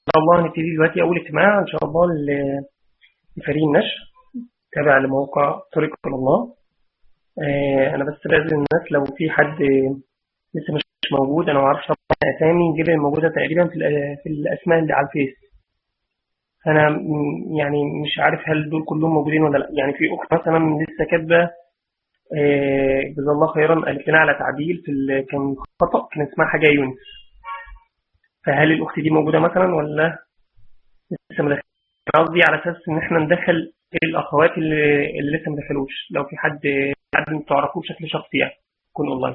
شاء الله هنبتدي دلوقتي أول اجتماع إن شاء الله لفريق النشر تابع لموقع طريق إلى الله آه، أنا بس بأذن الناس لو في حد لسه مش موجود أنا ما أعرفش طبعا أسامي غير الموجودة تقريبا في في الأسماء اللي على الفيس أنا يعني مش عارف هل دول كلهم موجودين ولا لا يعني في أخت مثلا لسه كاتبة آه، جزا الله خيرا قالت لنا على تعديل في كان خطأ كان اسمها حاجة يونس فهل الأخت دي موجودة مثلا ولا لسه مدخل قصدي على أساس إن إحنا ندخل الأخوات اللي, اللي لسه مدخلوش لو في حد حد تعرفوه بشكل شخصي يعني يكون أونلاين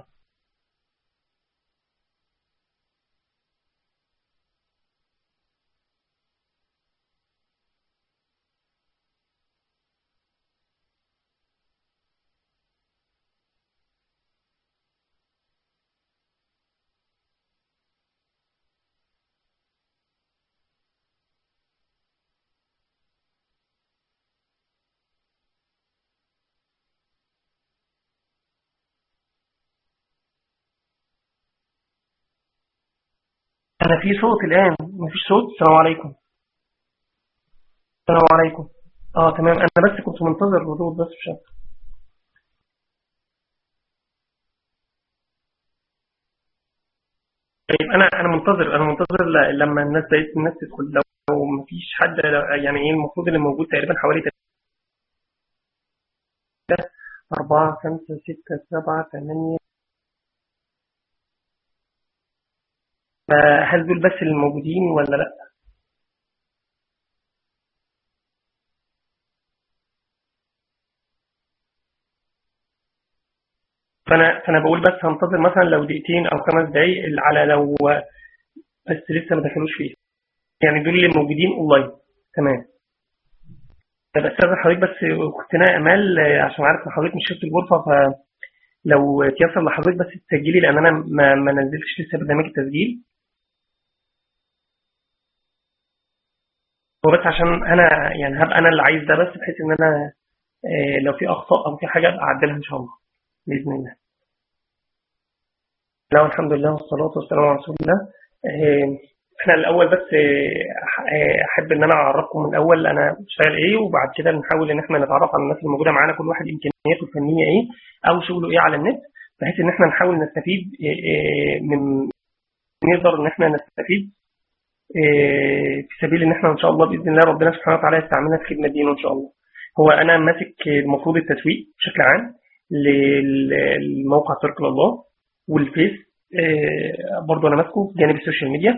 أنا في صوت الآن مفيش صوت السلام عليكم السلام عليكم اه تمام أنا بس كنت منتظر ردود بس مش أكتر طيب أنا أنا منتظر أنا منتظر لما الناس بقيت الناس تدخل لو مفيش حد يعني إيه المفروض اللي موجود تقريبا حوالي أربعة خمسة ستة سبعة ثمانية فهل دول بس اللي موجودين ولا لا فانا فانا بقول بس هنتظر مثلا لو دقيقتين او خمس دقايق على لو بس لسه ما دخلوش فيه يعني دول اللي موجودين اونلاين تمام طب استاذ حضرتك بس اختنا امال عشان عارف ان حضرتك مش شفت الغرفه فلو تيسر لحضرتك بس تسجلي لان انا ما, ما نزلتش لسه برنامج التسجيل هو بس عشان انا يعني هبقى انا اللي عايز ده بس بحيث ان انا آه، لو في اخطاء او في حاجه ابقى اعدلها ان شاء الله باذن الله لا الحمد لله والصلاه والسلام على رسول الله آه، احنا الاول بس آه، احب ان انا اعرفكم من الاول انا بشتغل ايه وبعد كده نحاول ان احنا نتعرف على الناس اللي موجوده معانا كل واحد امكانياته الفنيه ايه او شغله ايه على النت بحيث ان احنا نحاول نستفيد من نقدر ان احنا نستفيد إيه، في سبيل ان احنا ان شاء الله باذن الله ربنا سبحانه وتعالى يستعملنا في خدمه دينه ان شاء الله. هو انا ماسك المفروض التسويق بشكل عام للموقع سيركل الله والفيس إيه، برضه انا ماسكه في جانب السوشيال ميديا.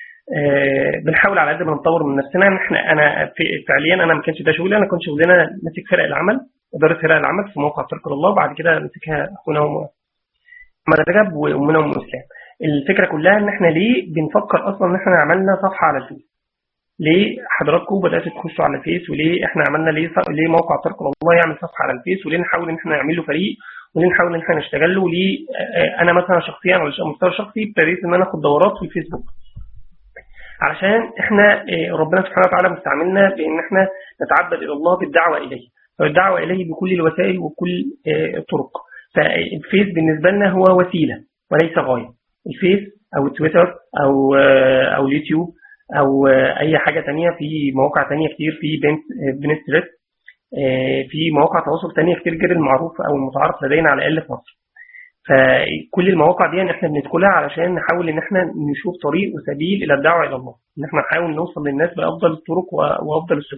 إيه، بنحاول على قد ما نطور من نفسنا ان احنا انا فعليا انا ما كانش ده شغلي انا كنت شغلنا ماسك فرق العمل اداره فرق العمل في موقع سيركل الله وبعد كده مسكها اخونا محمد رجب وامنا ام اسلام. الفكره كلها ان احنا ليه بنفكر اصلا ان احنا عملنا صفحه على الفيس ليه حضراتكم بداتوا تخشوا على الفيس وليه احنا عملنا ليه ليه موقع ترك الله يعمل صفحه على الفيس وليه نحاول ان احنا نعمل له فريق وليه نحاول ان احنا نشتغل له ليه انا مثلا شخصيا على المستوى الشخصي ابتديت ان انا اخد دورات في الفيسبوك علشان احنا ربنا سبحانه وتعالى مستعملنا بان احنا نتعبد الى الله بالدعوه اليه فالدعوه اليه بكل الوسائل وكل الطرق فالفيس بالنسبه لنا هو وسيله وليس غايه الفيس او تويتر او او اليوتيوب او اي حاجه تانية في مواقع تانية كتير في بنستريت في مواقع تواصل تانية كتير غير المعروف او المتعارف لدينا على الاقل في مصر فكل المواقع دي احنا بندخلها علشان نحاول ان احنا نشوف طريق وسبيل الى الدعوه الى الله ان احنا نحاول نوصل للناس بافضل الطرق وافضل السبل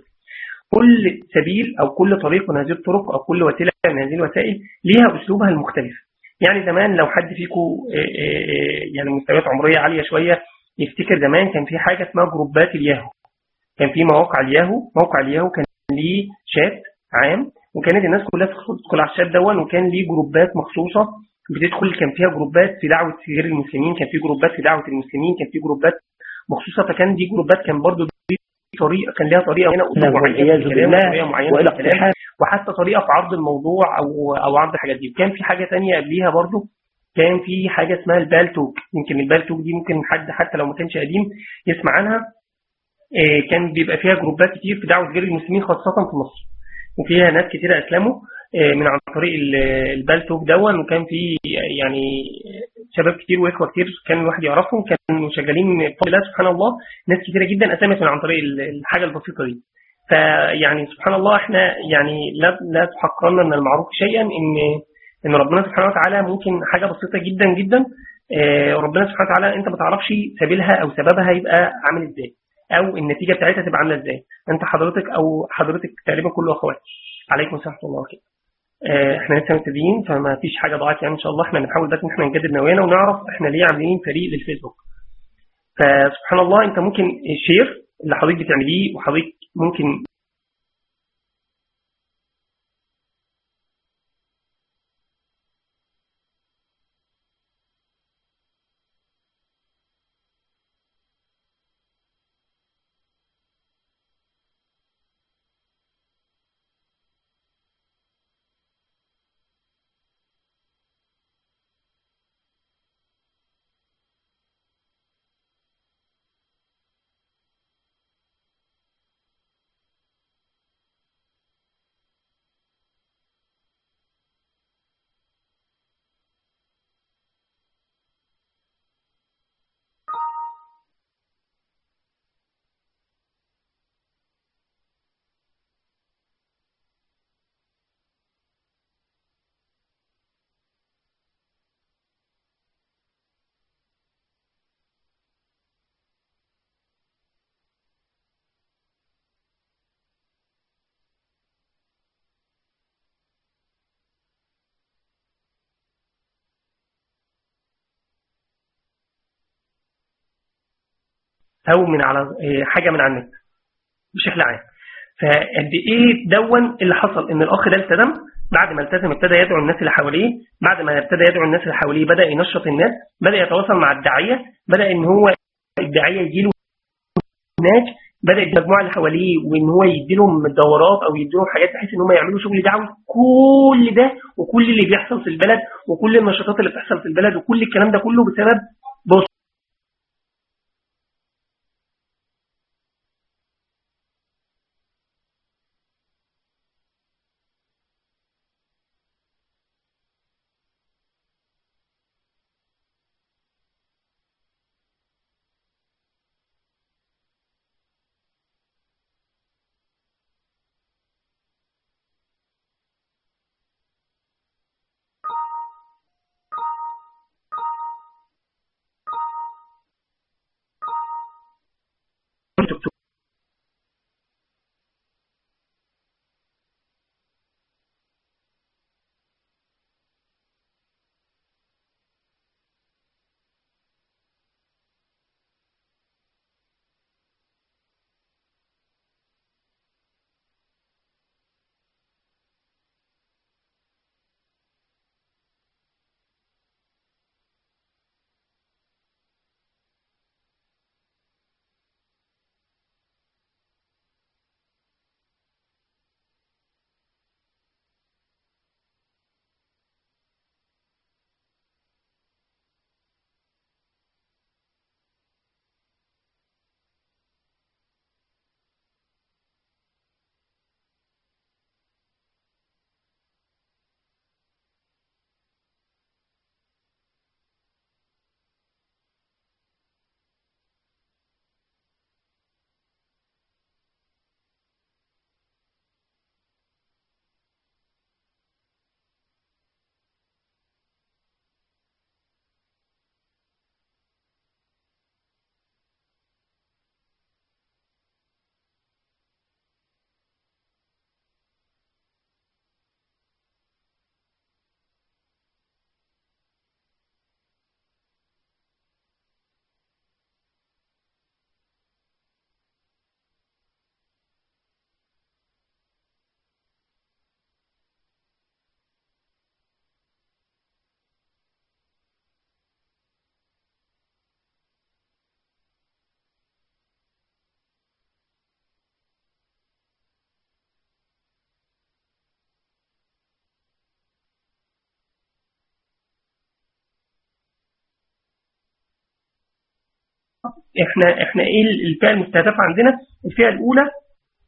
كل سبيل او كل طريق من هذه الطرق او كل وسيله من هذه الوسائل ليها اسلوبها المختلف يعني زمان لو حد فيكم آه، آه، آه، يعني مستويات عمريه عاليه شويه يفتكر زمان كان في حاجه اسمها جروبات الياهو كان في مواقع الياهو موقع الياهو كان ليه شات عام وكانت الناس كلها تدخل على الشات دون وكان ليه جروبات مخصوصه بتدخل كان فيها جروبات في دعوه غير المسلمين كان في جروبات في دعوه المسلمين كان في جروبات مخصوصه فكان دي جروبات كان برضو طريقه كان ليها طريقه معينه والعياذ بالله والى وحتى طريقه في عرض الموضوع او او عرض الحاجات دي وكان في حاجه ثانيه قبليها برضو كان في حاجه اسمها البالتوك يمكن البالتوك دي ممكن حد حتى لو ما كانش قديم يسمع عنها آه، كان بيبقى فيها جروبات كتير في دعوه غير المسلمين خاصه في مصر وفيها ناس كتير اسلموا آه، من عن طريق البالتوك دون وكان في يعني شباب كتير واخوه كتير كان الواحد يعرفهم كانوا شغالين بفضل الله سبحان الله ناس كتيره جدا اسامت من عن طريق الحاجه البسيطه دي فيعني سبحان الله احنا يعني لا لا تحقرن من المعروف شيئا ان ان ربنا سبحانه وتعالى ممكن حاجه بسيطه جدا جدا آه، ربنا سبحانه وتعالى انت ما تعرفش سبيلها او سببها يبقى عامل ازاي او النتيجه بتاعتها تبقى عامله ازاي انت حضرتك او حضرتك تقريبا كله اخوات عليكم السلام ورحمه الله وبركاته آه، احنا لسه مبتدئين فما فيش حاجه ضاعت يعني ان شاء الله احنا بنحاول بس ان احنا نجدد نوايانا ونعرف احنا ليه عاملين فريق للفيسبوك فسبحان الله انت ممكن الشير اللي حضرتك بتعمليه وحضرتك ممكن او من على آه، حاجه من على النت بشكل عام فقد ايه دون اللي حصل ان الاخ ده التزم بعد ما التزم ابتدى يدعو الناس اللي حواليه بعد ما ابتدى يدعو الناس اللي حواليه بدا ينشط الناس بدا يتواصل مع الداعيه بدا ان هو الداعيه يجي له هناك بدا المجموعه اللي حواليه وان هو يدي لهم دورات او يدي لهم حاجات بحيث ان هم يعملوا شغل دعوي كل ده وكل اللي بيحصل في البلد وكل النشاطات اللي بتحصل في البلد وكل الكلام ده كله بسبب بص احنا احنا ايه الفئه المستهدفه عندنا الفئه الاولى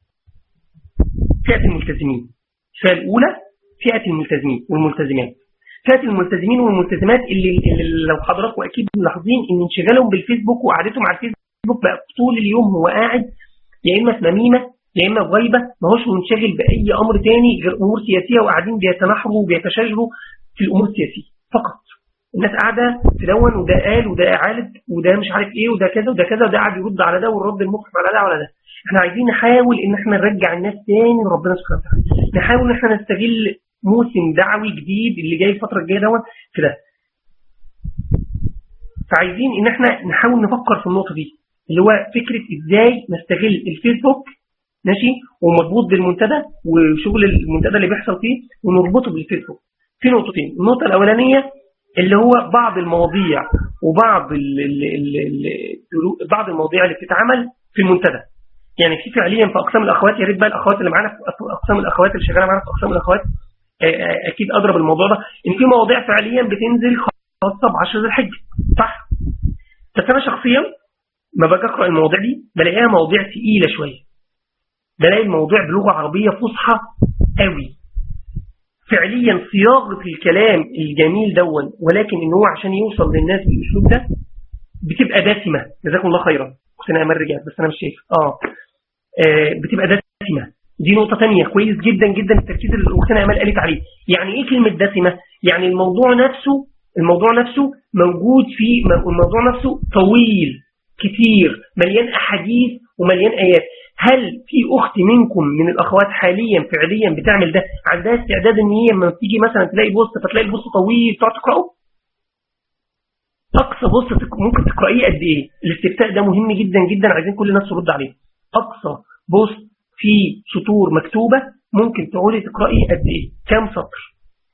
فئه الملتزمين الفئه الاولى فئه الملتزمين والملتزمات فئه الملتزمين والملتزمات اللي, اللي لو حضراتكم اكيد ملاحظين ان انشغالهم بالفيسبوك وقعدتهم على الفيسبوك بقى طول اليوم هو قاعد يا اما في نميمه يا اما في غيبه ما هوش منشغل باي امر تاني غير امور سياسيه وقاعدين بيتناحروا وبيتشاجروا في الامور السياسيه فقط الناس قاعده تلون وده قال وده عالد وده مش عارف ايه وده كذا وده كذا وده قاعد يرد على ده والرد المخف على ده وعلى ده احنا عايزين نحاول ان احنا نرجع الناس تاني لربنا سبحانه وتعالى نحاول ان احنا نستغل موسم دعوي جديد اللي جاي الفتره الجايه دوت في ده فعايزين ان احنا نحاول نفكر في النقطه دي اللي هو فكره ازاي نستغل الفيسبوك ماشي ومربوط بالمنتدى وشغل المنتدى اللي بيحصل فيه ونربطه بالفيسبوك في نقطتين النقطه الاولانيه اللي هو بعض المواضيع وبعض ال ال ال بعض المواضيع اللي بتتعمل في المنتدى يعني في فعليا في اقسام الاخوات يا ريت بقى الاخوات اللي معانا في اقسام الاخوات اللي شغاله معانا في اقسام الاخوات اكيد اضرب الموضوع ده ان في مواضيع فعليا بتنزل خاصه ب 10 ذي الحجه صح بس انا شخصيا ما باجي اقرا المواضيع دي بلاقيها مواضيع ثقيله شويه بلاقي الموضوع بلغه عربيه فصحى قوي فعليا صياغه الكلام الجميل دون ولكن ان هو عشان يوصل للناس بالاسلوب ده بتبقى دسمه جزاكم الله خيرا اختنا امال رجعت بس انا مش شايف اه, آه بتبقى دسمه دي نقطة تانية كويس جدا جدا التركيز اللي اختنا امال قالت عليه يعني ايه كلمة دسمة يعني الموضوع نفسه الموضوع نفسه موجود في الموضوع نفسه طويل كتير مليان احاديث ومليان ايات هل في اخت منكم من الاخوات حاليا فعليا بتعمل ده عندها استعداد ان هي لما تيجي مثلا تلاقي بوست فتلاقي البوست طويل تقعد تقراه اقصى بوست ممكن تقرايه قد ايه الاستفتاء ده مهم جدا جدا عايزين كل الناس ترد عليه اقصى بوست فيه سطور مكتوبة ممكن تقولي تقرأي قد ايه كام سطر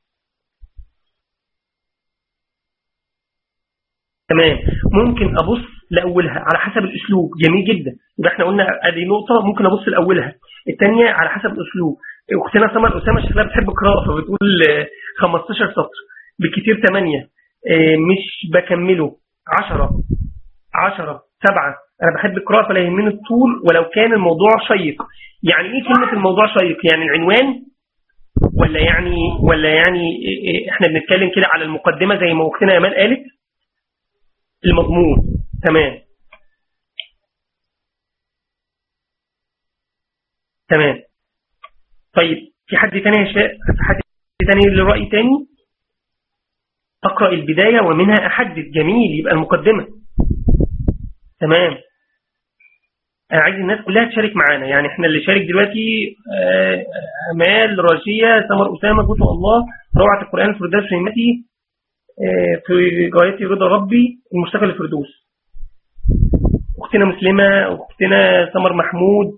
تمام ممكن ابص لاولها على حسب الاسلوب جميل جدا يبقى احنا قلنا ادي نقطه ممكن ابص لاولها الثانيه على حسب الاسلوب اختنا سمر اسامه شكلها بتحب القراءه فبتقول 15 سطر بالكثير 8 مش بكمله 10 10 7 انا بحب القراءه فلا يهمني الطول ولو كان الموضوع شيق يعني ايه كلمه الموضوع شيق يعني العنوان ولا يعني ولا يعني احنا بنتكلم كده على المقدمه زي ما اختنا امال قالت المضمون تمام تمام طيب في حد تاني يا شباب حد تاني لرأي تاني أقرأ البداية ومنها أحدد جميل يبقى المقدمة تمام أنا عايز الناس كلها تشارك معانا يعني احنا اللي شارك دلوقتي أمال راجية سمر أسامة جزء الله روعة القرآن في رداء شهمتي في غايتي رضا ربي المشتغل الفردوس أختنا مسلمة أختنا سمر محمود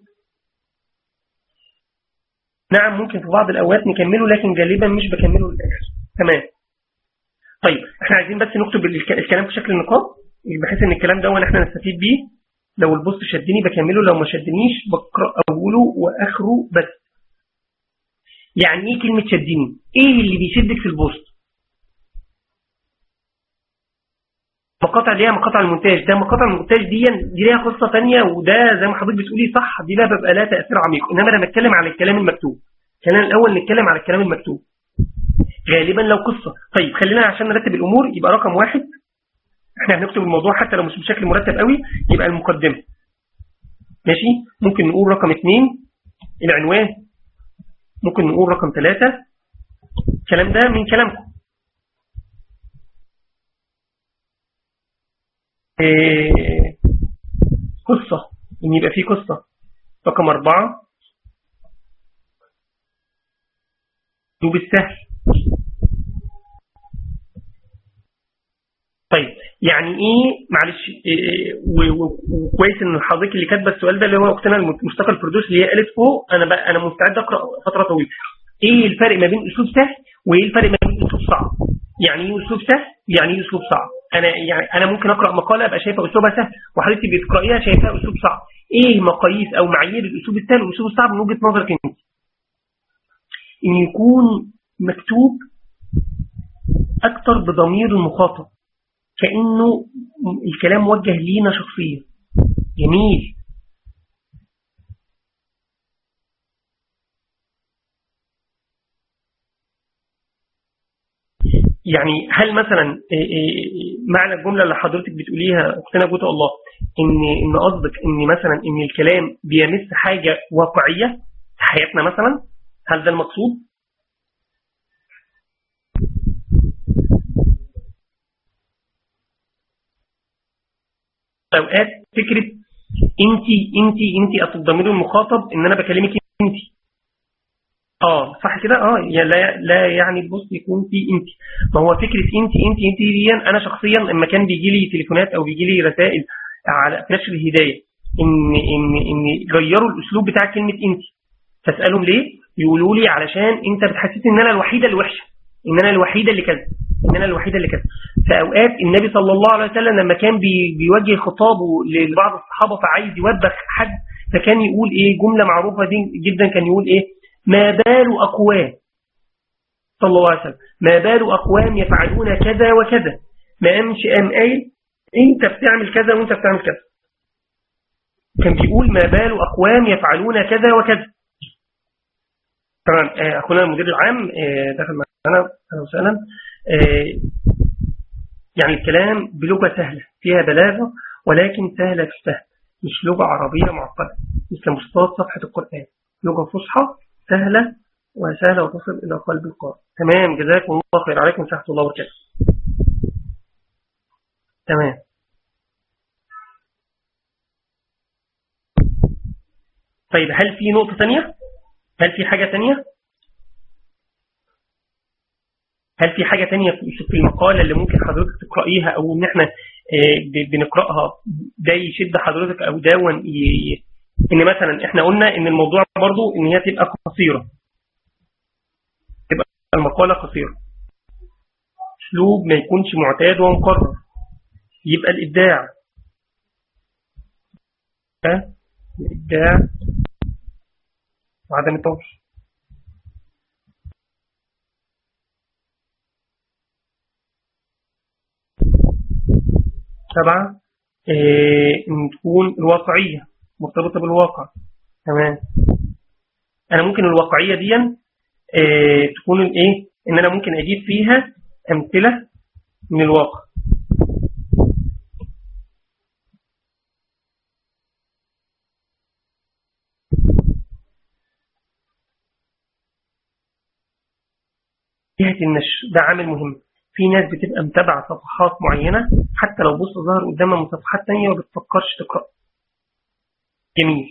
نعم ممكن في بعض الأوقات نكمله لكن غالبا مش بكمله للآخر تمام طيب احنا عايزين بس نكتب الكلام في شكل نقاط بحيث ان الكلام ده احنا نستفيد بيه لو البوست شدني بكمله لو ما شدنيش بقرأ أوله وآخره بس يعني ايه كلمة شدني ايه اللي بيشدك في البوست مقاطع اللي هي مقاطع المونتاج ده مقاطع المونتاج دي دي ليها قصة تانية وده زي ما حضرتك بتقولي صح دي لا بيبقى لها تأثير عميق انما انا بتكلم على الكلام المكتوب خلينا الاول نتكلم على الكلام المكتوب غالبا لو قصة طيب خلينا عشان نرتب الامور يبقى رقم واحد احنا هنكتب الموضوع حتى لو مش بشكل مرتب قوي يبقى المقدمة ماشي ممكن نقول رقم اثنين العنوان ممكن نقول رقم ثلاثة الكلام ده من كلامكم إيه قصة ان يبقى في قصة رقم اربعة دوب السهل طيب يعني ايه معلش إيه وكويس ان حضرتك اللي كاتبه السؤال ده اللي هو اختنا المشتقه الفردوس اللي هي قالت فوق انا بقى انا مستعد اقرا فتره طويله ايه الفرق ما بين اسلوب سهل وايه الفرق ما بين اسلوب صعب يعني ايه اسلوب سهل يعني ايه اسلوب صعب انا يعني انا ممكن اقرا مقاله ابقى شايفها اسلوبها سهل وحضرتك بتقرايها شايفاها اسلوب صعب ايه مقاييس او معايير الاسلوب السهل والاسلوب الصعب من وجهه نظرك انت ان يكون مكتوب اكتر بضمير المخاطب كانه الكلام موجه لينا شخصيا جميل يعني هل مثلا معنى الجملة اللي حضرتك بتقوليها أختنا جوته الله إن إن قصدك إن مثلا إن الكلام بيمس حاجة واقعية في حياتنا مثلا هل ده المقصود؟ أوقات فكرة أنت أنت أنت أتضمن المخاطب إن أنا بكلمك أنت اه صح كده اه لا لا يعني البوست يكون في انت ما هو فكره انت انت انت دي انا شخصيا لما كان بيجي لي تليفونات او بيجي لي رسائل على نشر الهدايه ان ان ان غيروا الاسلوب بتاع كلمه انت فاسالهم ليه يقولوا لي علشان انت بتحسسني ان انا الوحيده اللي وحشه ان انا الوحيده اللي كذا ان انا الوحيده اللي كذا فاوقات النبي صلى الله عليه وسلم لما كان بي بيوجه خطابه لبعض الصحابه فعايز يوبخ حد فكان يقول ايه جمله معروفه دي جدا كان يقول ايه ما بال أقوام صلى الله عليه وسلم ما بال أقوام يفعلون كذا وكذا ما أمش أم أي أنت بتعمل كذا وأنت بتعمل كذا كان بيقول ما بال أقوام يفعلون كذا وكذا تمام آه، أخونا المدير العام آه، دخل معنا أهلا وسهلا آه، يعني الكلام بلغة سهلة فيها بلاغة ولكن سهلة في الفهم مش لغة عربية معقدة مثل مستوى صفحة القرآن لغة فصحى سهلة وسهلة وتصل إلى قلب القارئ تمام جزاكم الله خير عليكم سحة الله وبركاته تمام طيب هل في نقطة ثانية هل في حاجة ثانية هل في حاجة ثانية في المقالة اللي ممكن حضرتك تقرأيها أو إن إحنا آه، بنقرأها ده يشد حضرتك أو داون ان مثلا احنا قلنا ان الموضوع برضو ان هي تبقى قصيرة تبقى المقالة قصيرة اسلوب ما يكونش معتاد ومقرر يبقى الابداع الابداع وعدم التوحيد سبعة إيه تكون الواقعية مرتبطة بالواقع تمام انا ممكن الواقعية دي اه تكون الايه ان انا ممكن اجيب فيها امثلة من الواقع جهة النشر ده عامل مهم في ناس بتبقى متابعة صفحات معينة حتى لو بص ظهر قدامها من صفحات تانية وما بتفكرش تقرأ جميل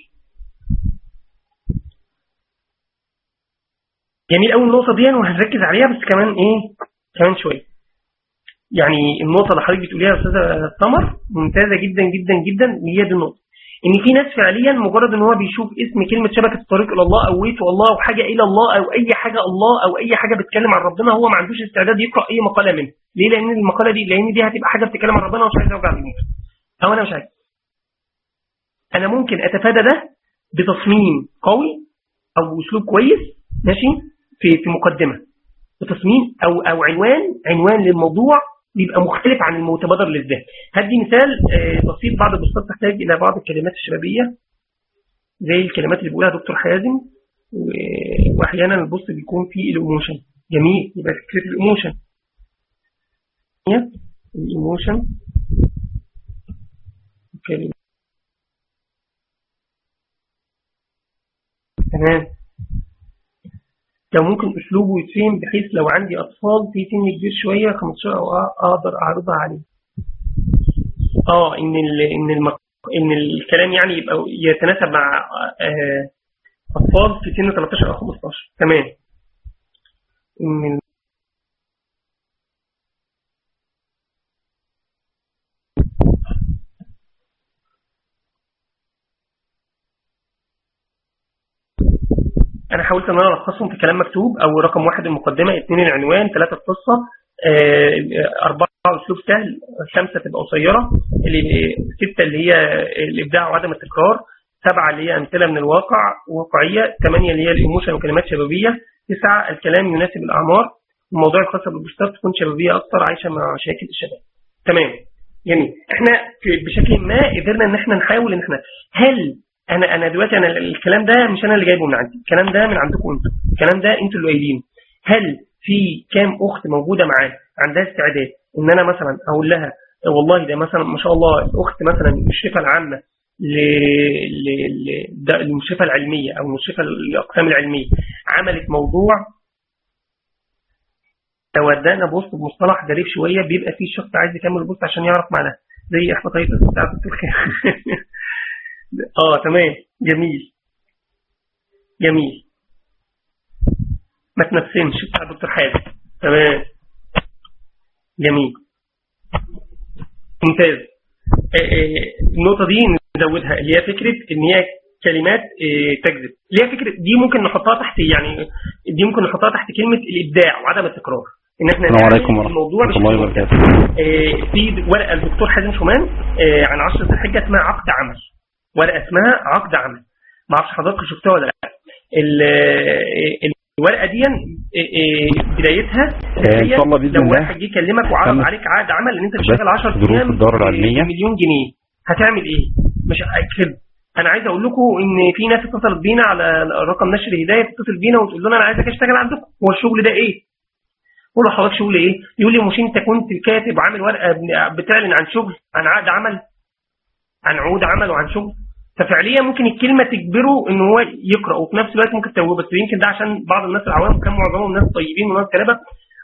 جميل أول النقطة دي وهنركز عليها بس كمان إيه كمان شوية يعني النقطة اللي حضرتك بتقوليها يا أستاذة سمر ممتازة جدا جدا جدا وهي دي النقطة ان في ناس فعليا مجرد ان هو بيشوف اسم كلمة شبكة الطريق الى الله او ويت الله او حاجة الى الله او اي حاجة الله او اي حاجة بتتكلم عن ربنا هو ما عندوش استعداد يقرأ اي مقالة منها ليه لان المقالة دي لان دي هتبقى حاجة بتتكلم عن ربنا ومش عايز اوجع دماغي او انا مش عايز أنا ممكن أتفادى ده بتصميم قوي أو أسلوب كويس ماشي في في مقدمة بتصميم أو أو عنوان عنوان للموضوع بيبقى مختلف عن المتبادر للذهن هدي مثال آه، بسيط بعض البوستات تحتاج إلى بعض الكلمات الشبابية زي الكلمات اللي بيقولها دكتور حازم واحيانا البوست بيكون فيه الايموشن جميل يبقى فكره الايموشن الايموشن تمام لو ممكن اسلوبه يتفهم بحيث لو عندي اطفال في سن كبير شويه 15 او اقدر اعرضها عليه اه ان ال ان الم... ان الكلام يعني يبقى يتناسب مع آه، اطفال في سن 13 او 15 تمام ان انا حاولت ان انا الخصهم في كلام مكتوب او رقم واحد المقدمه اثنين العنوان ثلاثه القصه آه، أربعة أسلوب سهل خمسة تبقى قصيرة ستة اللي هي الإبداع وعدم التكرار سبعة اللي هي أمثلة من الواقع واقعية ثمانية اللي هي الإيموشن وكلمات شبابية تسعة الكلام يناسب الأعمار الموضوع الخاص بالبوستات تكون شبابية أكثر عايشة مع شركة الشباب تمام جميل احنا بشكل ما قدرنا ان احنا نحاول ان احنا هل انا انا دلوقتي انا الكلام ده مش انا اللي جايبه من عندي الكلام ده من عندكم انتوا الكلام ده انتوا اللي قايلينه هل في كام اخت موجوده معانا عندها استعداد ان انا مثلا اقول لها والله ده مثلا ما شاء الله الاخت مثلا المشرفه العامه للمشرفه العلميه او المشرفه الاقسام العلميه عملت موضوع لو ادانا بوست بمصطلح غريب شويه بيبقى فيه الشخص عايز يكمل البوست عشان يعرف معناه زي احباطيه بتاع الدكتور اه تمام جميل جميل ما تنسمش بتاع الدكتور حازم تمام جميل ممتاز النقطة دي نزودها اللي هي فكرة ان هي كلمات تكذب اللي هي فكرة دي ممكن نحطها تحت يعني دي ممكن نحطها تحت كلمة الإبداع وعدم التكرار ان احنا السلام عليكم ورحمة الله وبركاته في ورقة الدكتور حازم شومان عن عشرة الحجة اسمها عقد عمل ورقة اسمها عقد عمل ما اعرفش حضرتك شفتها ولا لا الورقة دي بدايتها ان شاء الله باذن لو الله واحد جه يكلمك وعرض عليك عقد عمل ان انت تشتغل 10 دروس ايام الدورة العلمية. مليون جنيه هتعمل ايه مش هكذب انا عايز اقول لكم ان في ناس اتصلت بينا على رقم نشر هدايه تتصل بينا وتقول لنا انا عايزك اشتغل عندكم هو الشغل ده ايه قول له حضرتك شغل ايه يقول لي مش انت كنت كاتب وعامل ورقه بتعلن عن شغل عن عقد عمل عن عقود عمل وعن شغل ففعليا ممكن الكلمة تجبره ان هو يقرأ وفي نفس الوقت ممكن تتوه بس يمكن ده عشان بعض الناس العوام كان معظمهم ناس طيبين وناس كلابة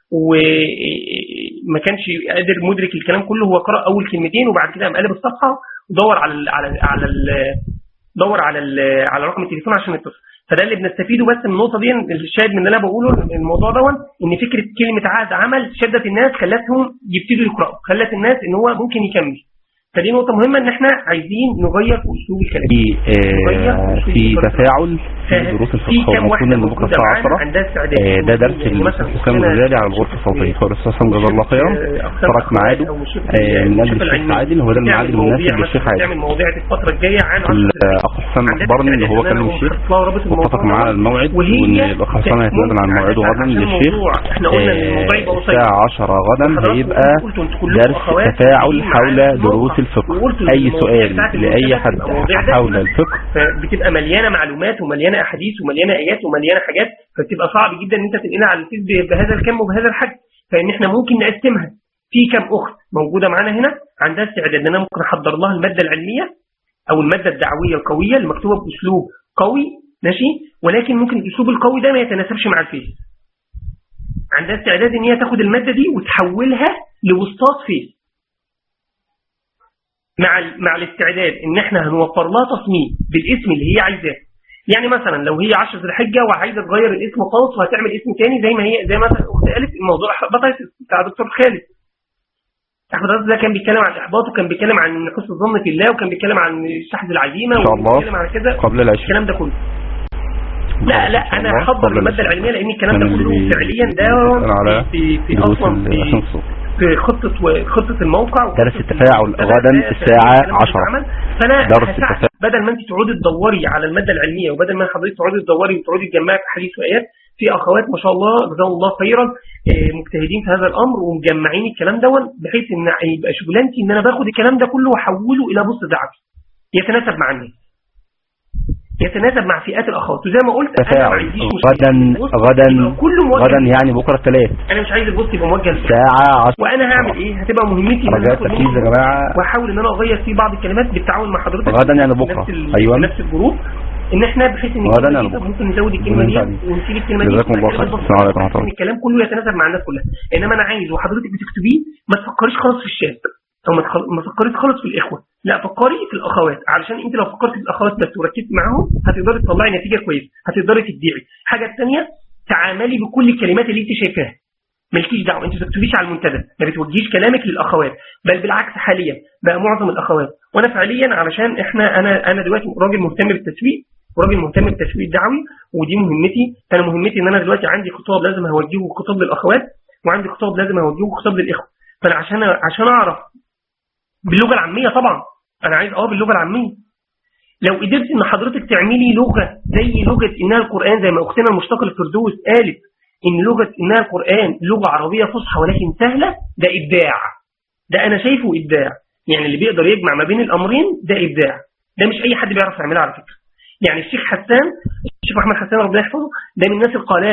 وما كانش قادر مدرك الكلام كله هو قرأ اول كلمتين وبعد كده قام قلب الصفحة ودور على ال على ال على ال دور على ال على رقم التليفون عشان يتصل فده اللي بنستفيده بس من النقطة دي الشاهد من اللي انا بقوله الموضوع ده ان فكرة كلمة عقد عمل شدت الناس خلتهم يبتدوا يقرأوا خلت الناس ان هو ممكن يكمل فدي نقطة مهمة ان احنا عايزين نغير في اسلوب الكلام في آه في تفاعل في دروس الفقه والمفروض ان بكره الساعه 10 آه ده درس الاستاذ حسام الغزالي على الغرفه الصوتيه هو الاستاذ حسام جزاه الله خيرا ترك ميعاده آه من اجل الشيخ عادل هو ده الميعاد المناسب للشيخ عادل تعمل مواضيع الفترة الجاية عن الاخ حسام اخبرني ان هو كلم الشيخ واتفق معاه على الموعد وان الاخ حسام هيتنازل عن موعده غدا للشيخ الساعه 10 غدا هيبقى درس تفاعل حول دروس الفقه اي سؤال لاي حد حول الفقه بتبقى مليانه معلومات ومليانه احاديث ومليانه ايات ومليانه حاجات فبتبقى صعب جدا ان انت تنقلها على الفيس بهذا الكم وبهذا الحجم فان احنا ممكن نقسمها في كم اخت موجوده معانا هنا عندها استعداد ان انا ممكن احضر لها الماده العلميه او الماده الدعويه القويه المكتوبه باسلوب قوي ماشي ولكن ممكن الاسلوب القوي ده ما يتناسبش مع الفيس عندها استعداد ان هي تاخد الماده دي وتحولها لوسطات فيس مع مع الاستعداد ان احنا هنوفر لها تصميم بالاسم اللي هي عايزاه يعني مثلا لو هي 10 ذي الحجه وعايزه تغير الاسم خالص وهتعمل اسم تاني زي ما هي زي مثلا الاخت قالت الموضوع احباطيتس بتاع دكتور خالد احباطيتس ده كان بيتكلم عن الاحباط وكان بيتكلم عن حسن الظن في الله وكان بيتكلم عن شحذ العزيمه ان شاء الله وبيتكلم عن كذا قبل العشاء الكلام ده كله لا لا انا هحضر الماده العلميه لان الكلام ده كله فعليا ده في في اصلا في في خطة و... خطة الموقع درس التفاعل غدا الساعة 10 فأنا درس التفاعل بدل ما أنت تقعدي تدوري على المادة العلمية وبدل ما حضرتك تقعدي تدوري وتقعدي تجمعي في حديث وآيات في أخوات ما شاء الله جزاهم الله خيرا مجتهدين في هذا الأمر ومجمعين الكلام ده بحيث إن يبقى شغلانتي إن أنا باخد الكلام ده كله وأحوله إلى بص دعوي يتناسب مع الناس يتناسب مع فئات الاخوات وزي ما قلت انا ما عنديش غدا غدا غدا يعني بكره الثلاث انا مش عايز البوست يبقى موجه الساعه 10 وانا هعمل ايه هتبقى مهمتي ان انا تركيز يا جماعه واحاول ان انا اغير فيه بعض الكلمات بالتعاون مع حضرتك غدا يعني بكره ايوه نفس الجروب ان احنا بحيث ان غدا يعني ممكن نزود الكلمه دي ونشيل الكلمه دي جزاكم الله خير السلام عليكم ورحمه الله الكلام كله يتناسب مع الناس كلها انما انا عايز وحضرتك بتكتبيه ما تفكريش خالص في الشاب او ما تفكريش خالص في الاخوه لا فكري في الاخوات علشان انت لو فكرت في الاخوات بس وركزت معاهم هتقدري تطلعي نتيجه كويسه هتقدري تبدعي الحاجه الثانيه تعاملي بكل الكلمات اللي انت شايفاها مالكيش دعوه انت ما تكتبيش على المنتدى ما بتوجهيش كلامك للاخوات بل بالعكس حاليا بقى معظم الاخوات وانا فعليا علشان احنا انا انا دلوقتي راجل مهتم بالتسويق وراجل مهتم بالتسويق الدعوي ودي مهمتي فانا مهمتي ان انا دلوقتي عندي خطاب لازم اوجهه خطاب للاخوات وعندي خطاب لازم اوجهه خطاب للاخوه فانا عشان عشان اعرف باللغه العاميه طبعا انا عايز اه باللغه العاميه لو قدرت ان حضرتك تعملي لغه زي لغه انها القران زي ما اختنا المشتاقه الفردوس قالت ان لغه انها القران لغه عربيه فصحى ولكن سهله ده ابداع ده انا شايفه ابداع يعني اللي بيقدر يجمع ما بين الامرين ده ابداع ده مش اي حد بيعرف يعملها على فكره يعني الشيخ حسان الشيخ احمد حسان ربنا يحفظه ده من الناس القلائل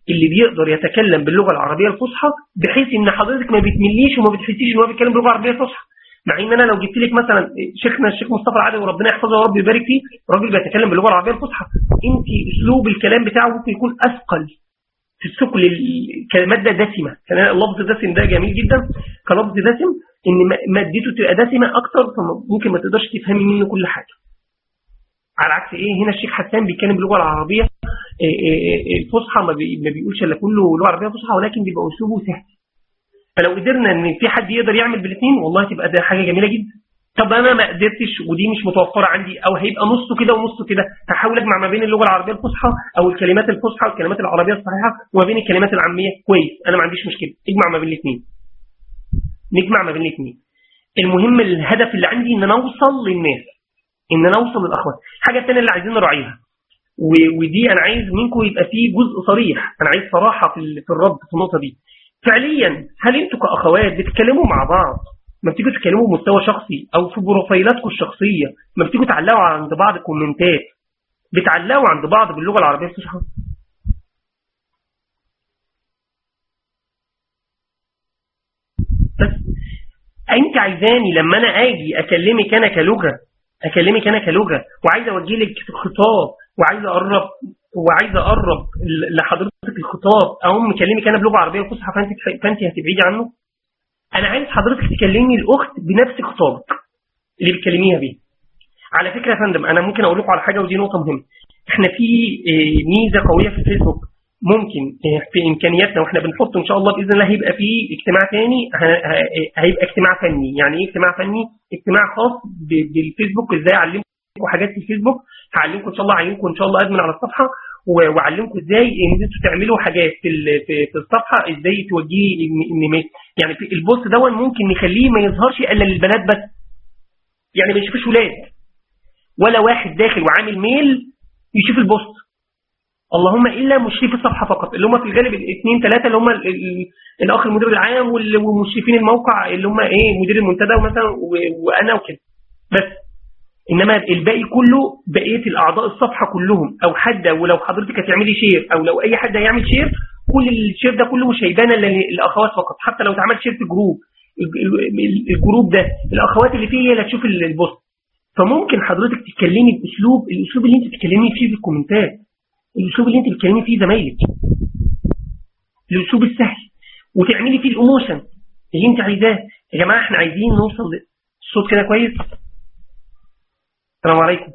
اللي بيقدر يتكلم باللغة العربية الفصحى بحيث ان حضرتك ما بتمليش وما بتحسيش ان هو بيتكلم باللغة العربية الفصحى مع ان انا لو جبت لك مثلا شيخنا الشيخ مصطفى العدوي وربنا يحفظه ورب يبارك فيه راجل بيتكلم باللغه العربيه الفصحى انت اسلوب الكلام بتاعه ممكن يكون اثقل في الثقل الكلمات ده دسمه كان اللفظ الدسم ده جميل جدا كلفظ دسم ان مادته تبقى دسمه اكتر فممكن ما تقدرش تفهمي منه كل حاجه على عكس ايه هنا الشيخ حسان بيتكلم باللغه العربيه إيه، إيه، إيه، الفصحى ما بيقولش الا كله لغه عربيه فصحى ولكن بيبقى اسلوبه سهل فلو قدرنا ان في حد يقدر يعمل بالاثنين والله تبقى ده حاجه جميله جدا طب انا ما قدرتش ودي مش متوفره عندي او هيبقى نصه كده ونصه كده هحاول اجمع ما بين اللغه العربيه الفصحى او الكلمات الفصحى والكلمات العربيه الصحيحه وما بين الكلمات العاميه كويس انا ما عنديش مشكله اجمع ما بين الاثنين نجمع ما بين الاثنين المهم الهدف اللي عندي ان انا اوصل للناس ان انا اوصل للاخوات الحاجه الثانيه اللي عايزين نراعيها ودي انا عايز منكم يبقى فيه جزء صريح انا عايز صراحه في الرد في النقطه دي فعليا هل انتوا كأخوات بتتكلموا مع بعض ما بتيجوا تتكلموا بمستوى شخصي او في بروفايلاتكم الشخصية ما بتيجوا تعلقوا عند بعض كومنتات بتعلقوا عند بعض باللغة العربية الفصحى بس انت عايزاني لما انا اجي اكلمك انا كلغة اكلمك انا كلغة وعايز اوجه لك خطاب وعايز اقرب وعايز اقرب لحضرتك الخطاب او مكلمك انا بلغه عربيه فصحى فانت فانت هتبعدي عنه انا عايز حضرتك تكلمني الاخت بنفس خطابك اللي بتكلميها بيه على فكره يا فندم انا ممكن اقول لكم على حاجه ودي نقطه مهمه احنا في آه، ميزه قويه في الفيسبوك ممكن آه، في امكانياتنا واحنا بنحط ان شاء الله باذن الله هيبقى في اجتماع ثاني هيبقى اجتماع فني يعني ايه اجتماع فني اجتماع خاص بالفيسبوك ازاي اعلمكم حاجات في الفيسبوك هعلمكم ان شاء الله اعلمكم ان شاء الله ادمن على الصفحه واعلمكم ازاي ان انتوا تعملوا حاجات في في الصفحه ازاي توجهي ان يعني في البوست دون ممكن نخليه ما يظهرش الا للبنات بس يعني ما يشوفش ولاد ولا واحد داخل وعامل ميل يشوف البوست اللهم الا مشرف الصفحه فقط اللي هم في الغالب الاثنين ثلاثه اللي هم الاخ المدير العام ومشرفين الموقع اللي هم ايه مدير المنتدى مثلا وانا وكده بس إنما الباقي كله بقية الأعضاء الصفحة كلهم أو حد ولو حضرتك هتعملي شير أو لو أي حد هيعمل شير كل الشير ده كله مش هيبان للأخوات فقط حتى لو اتعمل شير في جروب الجروب ده الأخوات اللي فيه هي اللي هتشوف البوست فممكن حضرتك تتكلمي بأسلوب الأسلوب اللي أنت بتتكلمي فيه في الكومنتات الأسلوب اللي أنت بتتكلمي فيه زمايلك الأسلوب السهل وتعملي فيه الأموشن اللي أنت عايزاه يا جماعة احنا عايزين نوصل الصوت كده كويس السلام عليكم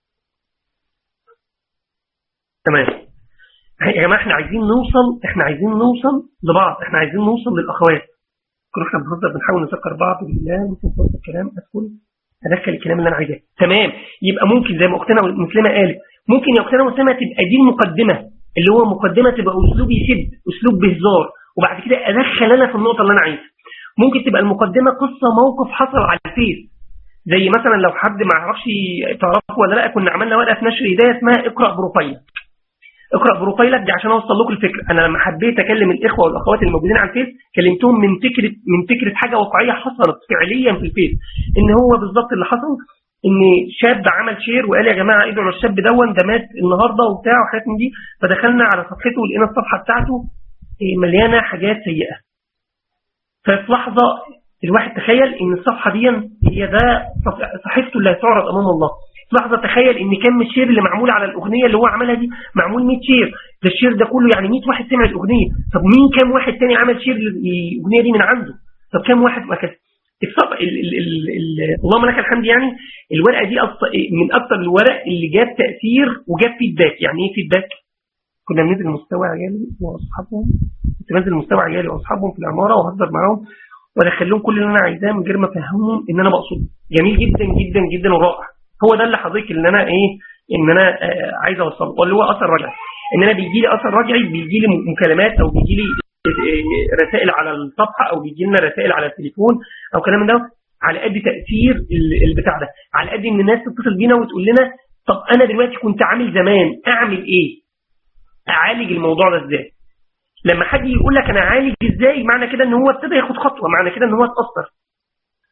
تمام يا جماعه احنا عايزين نوصل احنا عايزين نوصل لبعض احنا عايزين نوصل للاخوات كنا احنا بنهزر بنحاول نذكر بعض بالله ممكن فرصه الكلام ادخل ادخل الكلام اللي انا عايزاه تمام يبقى ممكن زي ما اختنا مسلمه قالت ممكن يا اختنا مسلمه تبقى دي المقدمه اللي هو مقدمه تبقى اسلوب يشد اسلوب بهزار وبعد كده ادخل انا في النقطه اللي انا عايزها ممكن تبقى المقدمه قصه موقف حصل على الفيس زي مثلا لو حد ما يعرفش تعرفه ولا لا كنا عملنا ورقه نشر هدايه اسمها اقرا بروفايلك اقرا بروفايلك دي عشان اوصل لكم الفكره انا لما حبيت اكلم الاخوه والاخوات الموجودين على الفيس كلمتهم من فكره من فكره حاجه واقعيه حصلت فعليا في الفيس ان هو بالظبط اللي حصل ان شاب عمل شير وقال يا جماعه ادعوا للشاب دون ده مات النهارده وبتاع وحاجات من دي فدخلنا على صفحته ولقينا الصفحه بتاعته مليانه حاجات سيئه ففي لحظه الواحد تخيل ان الصفحة دي هي ده صحيفته اللي هتعرض امام الله لحظة تخيل ان كم الشير اللي معمول على الاغنية اللي هو عملها دي معمول 100 شير ده الشير ده كله يعني 100 واحد سمع الاغنية طب مين كم واحد تاني عمل شير للاغنية دي من عنده طب كم واحد ما كان اللهم لك الحمد يعني الورقة دي من اكثر الورق اللي جاب تأثير وجاب فيدباك يعني ايه فيدباك كنا بننزل مستوى عيالي واصحابهم كنت بنزل مستوى عيالي واصحابهم في العمارة وهزر معاهم وادخل لهم كل اللي انا عايزاه من غير ما افهمهم ان انا بقصد جميل جدا جدا جدا ورائع هو ده اللي حضرتك اللي انا ايه ان انا آه عايز اوصله واللي هو اثر رجعي ان انا بيجي لي اثر رجعي بيجي لي مكالمات او بيجي لي آه، رسائل على الصفحه او بيجي لنا رسائل على التليفون او كلام من ده على قد تاثير البتاع ده على قد ان الناس تتصل بينا وتقول لنا طب انا دلوقتي كنت عامل زمان اعمل ايه اعالج الموضوع ده ازاي لما حد يقول لك انا عالج ازاي معنى كده ان هو ابتدى ياخد خطوه معنى كده ان هو اتاثر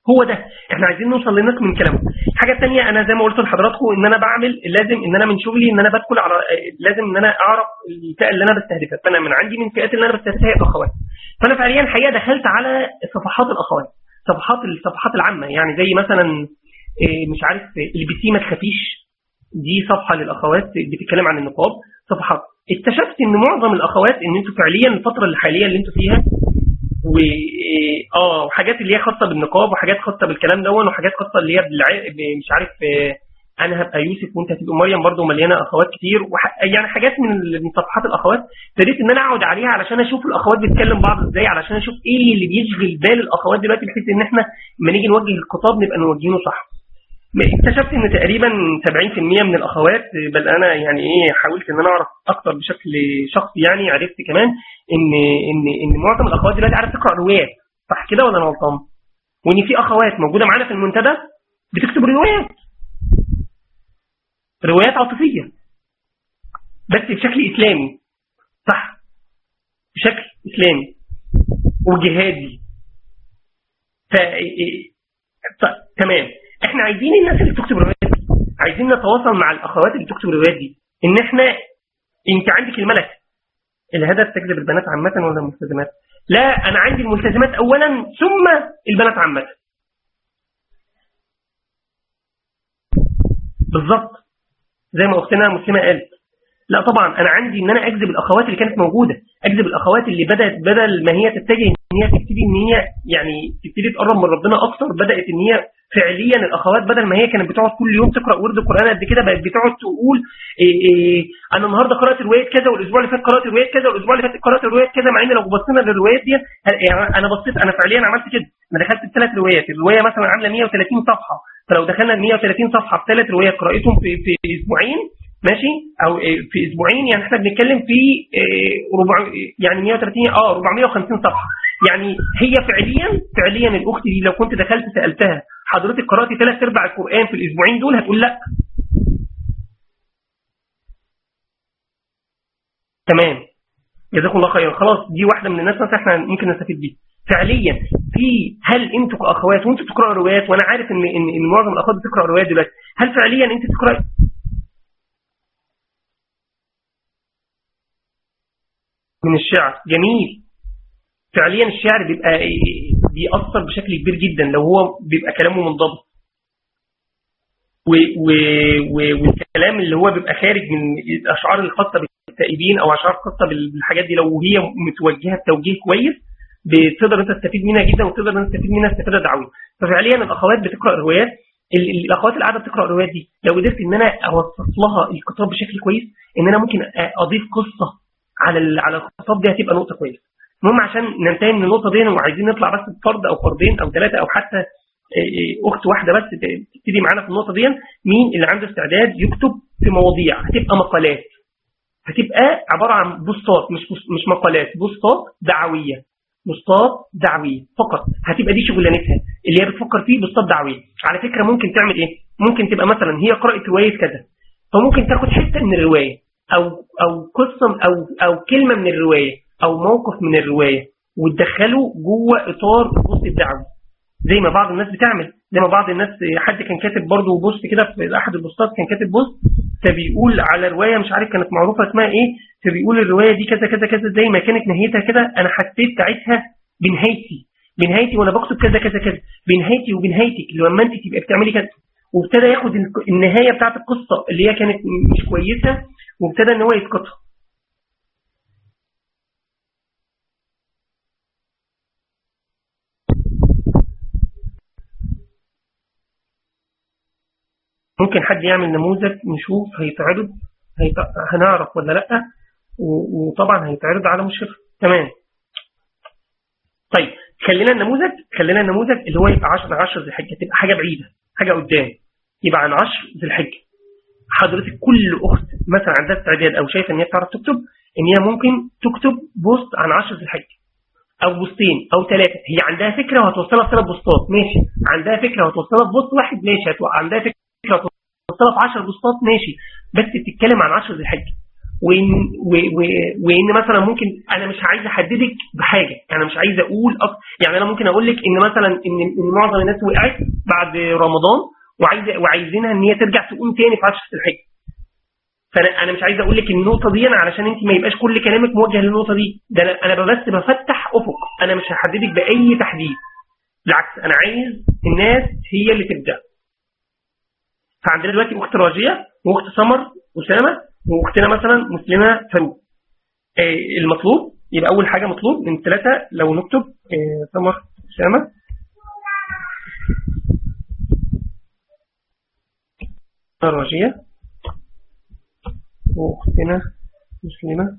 هو ده احنا عايزين نوصل للناس من كلامه الحاجه الثانيه انا زي ما قلت لحضراتكم ان انا بعمل لازم ان انا من شغلي ان انا بدخل على لازم ان انا اعرف الفئه اللي انا بستهدفها فانا من عندي من الفئات اللي انا بستهدفها هي الاخوات فانا فعليا الحقيقه دخلت على صفحات الاخوات صفحات الصفحات العامه يعني زي مثلا إيه، مش عارف البسي ما تخافيش دي صفحه للاخوات بتتكلم عن النقاب صفحات اكتشفت ان معظم الاخوات ان انتوا فعليا الفتره الحاليه اللي انتوا فيها و اه وحاجات اللي هي خاصه بالنقاب وحاجات خاصه بالكلام دون وحاجات خاصه اللي هي مش عارف انا هبقى يوسف وانت هتبقى مريم برضو مليانه اخوات كتير وح... يعني حاجات من صفحات الاخوات ابتديت ان انا اقعد عليها علشان اشوف الاخوات بتتكلم بعض ازاي علشان اشوف ايه اللي بيشغل بال الاخوات دلوقتي بحيث ان احنا لما نيجي نوجه الخطاب نبقى نوجهه صح اكتشفت ان تقريبا 70% من الاخوات بل انا يعني ايه حاولت ان انا اعرف اكتر بشكل شخصي يعني عرفت كمان ان ان ان معظم الاخوات دلوقتي عارف تقرا روايات صح كده ولا انا غلطان؟ وان في اخوات موجوده معانا في المنتدى بتكتب روايات روايات عاطفيه بس بشكل اسلامي صح بشكل اسلامي وجهادي ف تمام احنا عايزين الناس اللي بتكتب روايات دي عايزين نتواصل مع الاخوات اللي بتكتب روايات دي ان احنا انت عندك الملك الهدف تجذب البنات عامه ولا الملتزمات لا انا عندي الملتزمات اولا ثم البنات عامه بالظبط زي ما اختنا مسلمه قالت لا طبعا انا عندي ان انا اجذب الاخوات اللي كانت موجوده اجذب الاخوات اللي بدات بدل ما هي تتجه ان هي تبتدي ان هي يعني تبتدي تقرب من ربنا اكتر بدات ان هي فعليا الاخوات بدل ما هي كانت بتقعد كل يوم تقرا ورد القران قد كده بقت بتقعد تقول إيه إيه انا النهارده قرات روايه كذا والاسبوع اللي فات قرات روايه كذا والاسبوع اللي فات قرات روايه كذا مع ان لو بصينا للروايات دي يعني انا بصيت انا فعليا عملت كده انا دخلت ثلاث روايات الروايه مثلا عامله 130 صفحه فلو دخلنا 130 صفحه في ثلاث روايات قراتهم في في اسبوعين ماشي او في اسبوعين يعني احنا بنتكلم في ربع يعني 130 اه 450 صفحه يعني هي فعليا فعليا الاخت دي لو كنت دخلت سالتها حضرتك قراتي ثلاث ارباع القران في الاسبوعين دول هتقول لا تمام جزاكم الله خيرا خلاص دي واحده من الناس مثلا احنا ممكن نستفيد بيها فعليا في هل انتوا كاخوات وانتوا بتقراوا روايات وانا عارف ان ان, إن معظم الاخوات بتقرا روايات دلوقتي هل فعليا انت بتقراي من الشعر جميل فعليا الشعر بيبقى بيأثر بشكل كبير جدا لو هو بيبقى كلامه منضبط والكلام اللي هو بيبقى خارج من الاشعار الخاصه بالتائبين او اشعار خاصه بالحاجات دي لو هي متوجهه بتوجيه كويس بتقدر انت تستفيد منها جدا وتقدر انت تستفيد منها استفاده دعويه ففعليا الاخوات بتقرا روايات الاخوات اللي قاعده بتقرا الروايات دي لو قدرت ان انا اوصف لها الكتاب بشكل كويس ان انا ممكن اضيف قصه على على الخطاب دي هتبقى نقطه كويسه المهم عشان ننتهي من النقطه دي وعايزين نطلع بس بفرد او فردين او ثلاثه او حتى اخت واحده بس تبتدي معانا في النقطه دي مين اللي عنده استعداد يكتب في مواضيع هتبقى مقالات هتبقى عباره عن بوستات مش مش مقالات بوستات دعويه بوستات دعويه فقط هتبقى دي شغلانتها اللي هي بتفكر فيه بوستات دعويه على فكره ممكن تعمل ايه ممكن تبقى مثلا هي قرات روايه كذا فممكن تاخد حته من الروايه او او قصه او او كلمه من الروايه او موقف من الروايه وتدخله جوه اطار البوست الدعوي زي ما بعض الناس بتعمل زي ما بعض الناس حد كان كاتب برضه بوست كده في احد البوستات كان كاتب بوست فبيقول على روايه مش عارف كانت معروفه اسمها ايه فبيقول الروايه دي كذا كذا كذا زي ما كانت نهايتها كده انا حسيت ساعتها بنهايتي بنهايتي وانا بكتب كذا كذا كذا بنهايتي وبنهايتك لما انت تبقى بتعملي كذا وابتدى ياخد النهايه بتاعت القصه اللي هي كانت مش كويسه وابتدى ان هو يسقطها ممكن حد يعمل نموذج نشوف هيتعرض هيت... هنعرف ولا لا وطبعا هيتعرض على مشرف تمام طيب خلينا النموذج خلينا النموذج اللي هو يبقى 10 10 ذي الحجه تبقى حاجه بعيده حاجه قدام يبقى عن 10 ذي الحجه حضرتك كل اخت مثلا عندها استعداد او شايفه ان هي بتعرف تكتب ان هي ممكن تكتب بوست عن 10 ذي الحجه او بوستين او ثلاثه هي عندها فكره وهتوصلها في ثلاث بوستات ماشي عندها فكره وهتوصلها في بوست واحد ماشي عندها فكره وهتوصلها في 10 بوستات ماشي بس بتتكلم عن 10 ذي الحجه وإن, وإن مثلا ممكن أنا مش عايز أحددك بحاجة أنا مش عايز أقول أص... يعني أنا ممكن أقول لك إن مثلا إن, إن معظم الناس وقعت بعد رمضان وعايز وعايزينها إن هي ترجع تقوم تاني في عشرة الحج فأنا أنا مش عايز أقول لك النقطة دي أنا علشان أنت ما يبقاش كل كلامك موجه للنقطة دي ده أنا, أنا بس بفتح أفق أنا مش هحددك بأي تحديد بالعكس أنا عايز الناس هي اللي تبدأ فعندنا دلوقتي أخت راجية وأخت سمر أسامة واختنا مثلا مسلمة فاروق آه، المطلوب يبقى أول حاجة مطلوب من ثلاثة لو نكتب آه، سمر أسامة راجية واختنا مسلمة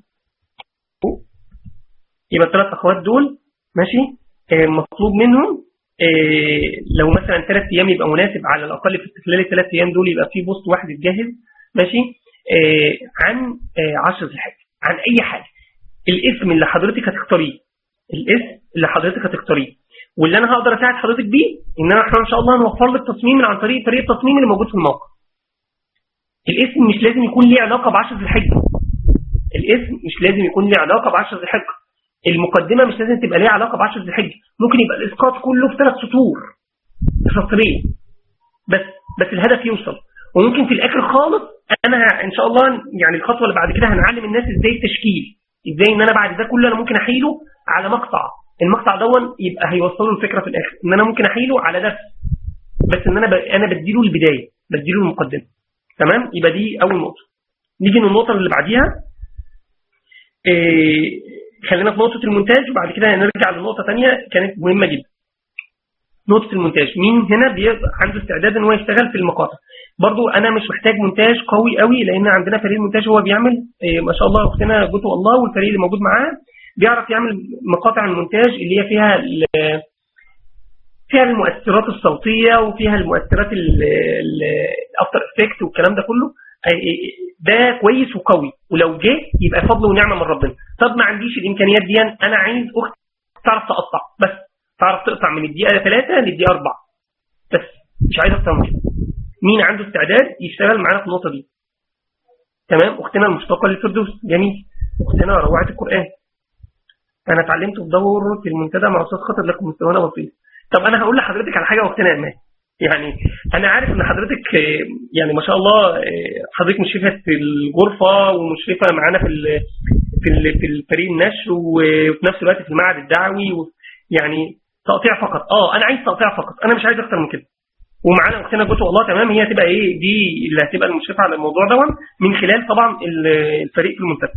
يبقى الثلاث أخوات دول ماشي آه، مطلوب منهم لو مثلا ثلاث أيام يبقى مناسب على الأقل في خلال الثلاث أيام دول يبقى في بوست واحد يتجهز ماشي آه، عن آه، عشر الحج عن أي حاجة الاسم اللي حضرتك هتختاريه الاسم اللي حضرتك هتختاريه واللي أنا هقدر أساعد حضرتك بيه إن أنا إن شاء الله هنوفر لك تصميم من عن طريق طريقة التصميم اللي موجود في الموقع الاسم مش لازم يكون ليه علاقة بعشر الحج الاسم مش لازم يكون ليه علاقة بعشر الحج المقدمة مش لازم تبقى ليها علاقة بعشر الحج ممكن يبقى الإسقاط كله في ثلاث سطور في سطرين بس بس الهدف يوصل وممكن في الآخر خالص أنا إن شاء الله يعني الخطوة اللي بعد كده هنعلم الناس إزاي التشكيل إزاي إن أنا بعد ده كله أنا ممكن أحيله على مقطع المقطع دون يبقى هيوصله الفكرة في الآخر إن أنا ممكن أحيله على درس بس إن أنا ب... أنا بديله البداية بديله المقدمة تمام يبقى دي أول نقطة نيجي للنقطة اللي بعديها إيه خلينا في نقطة المونتاج وبعد كده نرجع لنقطة ثانيه كانت مهمة جدا نقطة المونتاج مين هنا بيبقى عنده استعداد ان هو يشتغل في المقاطع برضو انا مش محتاج مونتاج قوي قوي لان عندنا فريق المونتاج هو بيعمل إيه ما شاء الله اختنا جوتو الله والفريق اللي موجود معاه بيعرف يعمل مقاطع المونتاج اللي هي فيها فيها المؤثرات الصوتية وفيها المؤثرات الافتر افكت والكلام ده كله ده كويس وقوي ولو جه يبقى فضل ونعمة من ربنا طب ما عنديش الامكانيات دي انا عايز اخت تعرف تقطع بس تعرف تقطع من الدقيقة 3 للدقيقة 4 بس مش عايز اكتر من كده مين عنده استعداد يشتغل معانا في النقطة دي تمام اختنا المشتاقة للفردوس جميل اختنا روعة القرآن انا اتعلمت في دور في المنتدى مع استاذ خاطر لكم مستوانا بسيط طب انا هقول لحضرتك على حاجة واختنا امان يعني انا عارف ان حضرتك يعني ما شاء الله حضرتك مشرفة في الغرفة ومشرفة معانا في في في الفريق النشر وفي نفس الوقت في المعهد الدعوي يعني تقطيع فقط اه انا عايز تقطيع فقط انا مش عايز اكتر من كده ومعانا اختنا جوتو والله تمام هي هتبقى ايه دي اللي هتبقى المشرفه على الموضوع ده من خلال طبعا الفريق في المنتخب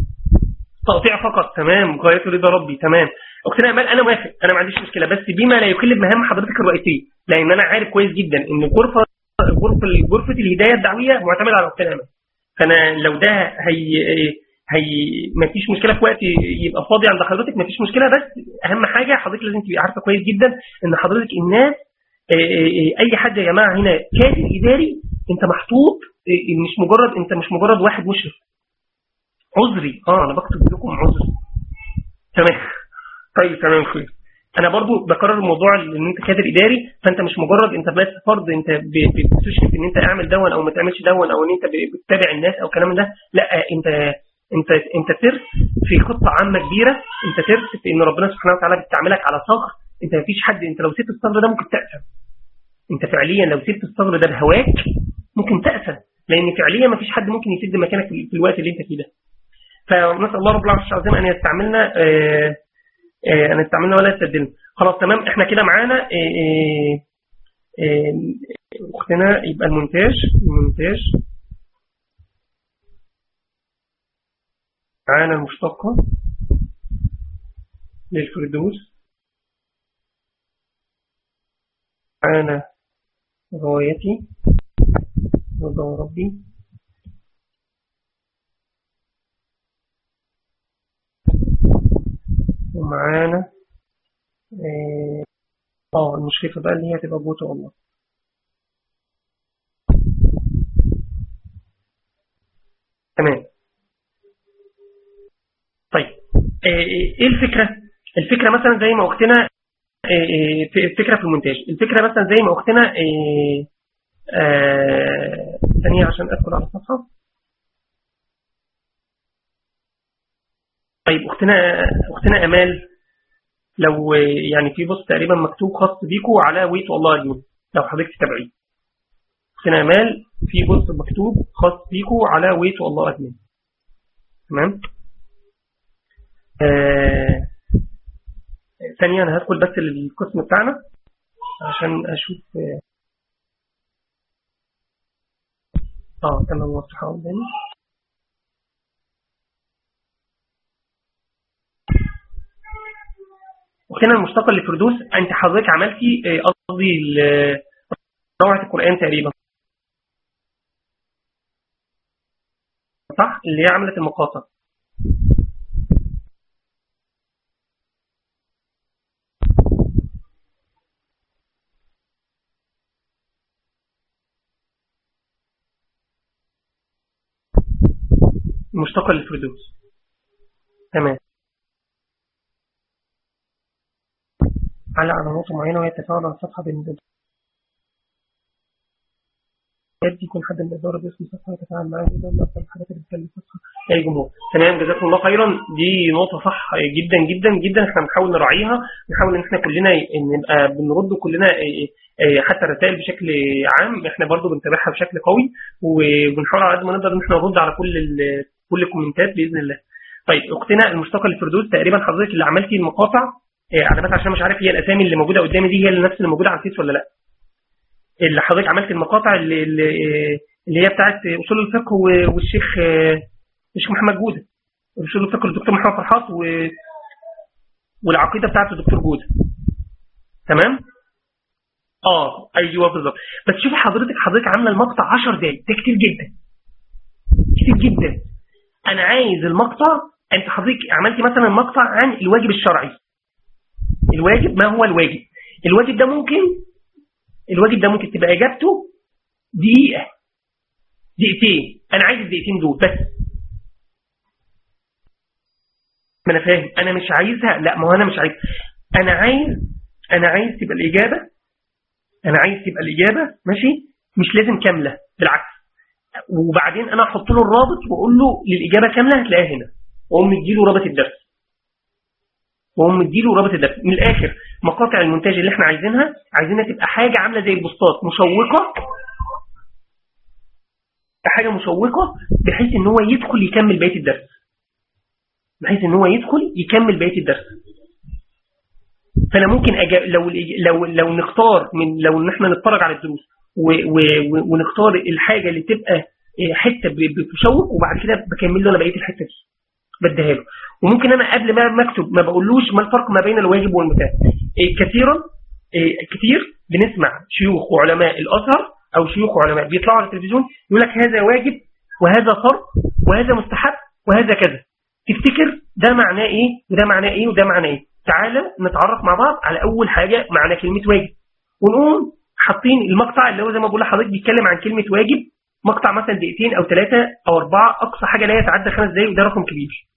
تقطيع فقط تمام غايه رضا ربي تمام اختنا امال انا موافق انا ما عنديش مشكله بس بما لا يخل بمهام حضرتك الرئيسيه لان انا عارف كويس جدا ان غرفه غرفه غرفه الهدايه الدعويه معتمده على اختنا امال فانا لو ده هي هي ما فيش مشكله في وقت يبقى فاضي عند حضرتك ما فيش مشكله بس اهم حاجه حضرتك لازم تبقي عارفه كويس جدا ان حضرتك الناس آه، آه، آه، اي حد يا جماعه هنا كاتب اداري انت محطوط مش مجرد انت مش مجرد واحد مشرف عذري اه انا بكتب لكم عذري تمام طيب تمام خير انا برضو بكرر الموضوع ان انت كادر اداري فانت مش مجرد انت بس فرض انت بتشرف ان انت اعمل دون او ما تعملش دون او ان انت بتتابع الناس او كلام ده لا انت انت انت ترس في خطه عامه كبيره انت ترس في ان ربنا سبحانه وتعالى بيستعملك على صخر انت مفيش حد انت لو سبت الصغر ده ممكن تأسى انت فعليا لو سبت الصغر ده بهواك ممكن تأسى لان فعليا مفيش حد ممكن يسد مكانك في الوقت اللي انت فيه ده فنسأل الله رب العالمين العظيم ان يستعملنا اه اه ان يستعملنا ولا يستبدلنا خلاص تمام احنا كده معانا اه اختنا يبقى المونتاج المونتاج معانا المشتقة للفردوس أنا غايتي رضا ربي ومعانا اه, آه، المشرفة بقى اللي هي تبقى بوتا الله تمام طيب آه، ايه الفكرة الفكرة مثلا زي ما اختنا فكرة في المونتاج الفكرة مثلا زي ما أختنا آه، آه، ثانية عشان أدخل على الصفحة طيب اختنا اختنا امال لو يعني في بص تقريبا مكتوب خاص بيكو على ويت والله ادمن لو حضرتك تتابعيه اختنا امال في بص مكتوب خاص بيكو على ويت والله ادمن تمام آه ثانية انا هدخل بس للقسم بتاعنا عشان اشوف اه تمام واضحة قدامي وهنا المشتقة لفردوس انت حضرتك عملتي آه، قصدي روعة القرآن تقريبا صح اللي هي عملت المقاطع مشتقة للفردوس تمام علق على نقطة معينة وهي تفاعل على الصفحة بين يدي يكون حد من الإدارة باسم الصفحة يتفاعل معاه وده من أكثر الحاجات اللي بتكلم الصفحة أي جمهور تمام جزاكم الله خيرا دي نقطة صح جدا جدا جدا احنا بنحاول نراعيها نحاول ان احنا كلنا نبقى بنرد كلنا حتى الرسائل بشكل عام احنا برضو بنتابعها بشكل قوي وبنحاول على قد ما نقدر ان احنا نرد على كل كل الكومنتات باذن الله طيب اختنا المشتقه للفردوس تقريبا حضرتك اللي عملتي المقاطع انا بس عشان مش عارف هي الاسامي اللي موجوده قدامي دي هي نفس اللي موجوده على الفيس ولا لا اللي حضرتك عملت المقاطع اللي, اللي هي بتاعت اصول الفقه والشيخ الشيخ محمد جوده اصول الفقه للدكتور محمد فرحات و والعقيده بتاعت الدكتور جوده تمام اه ايوه بالظبط بس شوفي حضرتك حضرتك عامله المقطع 10 دقايق ده كتير جدا كتير جدا انا عايز المقطع انت حضرتك عملتي مثلا مقطع عن الواجب الشرعي الواجب ما هو الواجب الواجب ده ممكن الواجب ده ممكن تبقى اجابته دقيقة دقيقتين انا عايز الدقيقتين دول بس ما انا فاهم انا مش عايزها لا ما هو انا مش عايز انا عايز انا عايز تبقى الاجابة انا عايز تبقى الاجابة ماشي مش لازم كاملة بالعكس وبعدين انا احط له الرابط واقول له للاجابة كاملة هتلاقيها هنا واقوم مديله رابط الدرس واقوم مديله رابط الدرس من الاخر مقاطع المونتاج اللي احنا عايزينها عايزينها تبقى حاجة عاملة زي البوستات مشوقة حاجة مشوقة بحيث ان هو يدخل يكمل بقية الدرس بحيث ان هو يدخل يكمل بقية الدرس فانا ممكن أجا... لو لو لو نختار من لو ان احنا نتفرج على الدروس و... و... ونختار الحاجة اللي تبقى حتة بتشوق وبعد كده بكمل له انا بقية الحتة دي بديها له وممكن انا قبل ما مكتب ما بقولوش ما الفرق ما بين الواجب والمتاح إيه كثيرا إيه كثير بنسمع شيوخ وعلماء الازهر او شيوخ وعلماء بيطلعوا على التلفزيون يقول لك هذا واجب وهذا فرض وهذا مستحب وهذا كذا تفتكر ده معناه ايه وده معناه ايه وده معناه ايه تعالى نتعرف مع بعض على اول حاجة معنى كلمة واجب ونقوم حاطين المقطع اللي هو زي ما بقول لحضرتك بيتكلم عن كلمة واجب مقطع مثلا دقيقتين او ثلاثة او اربعة اقصى حاجة لا يتعدى خمس دقايق وده رقم كبير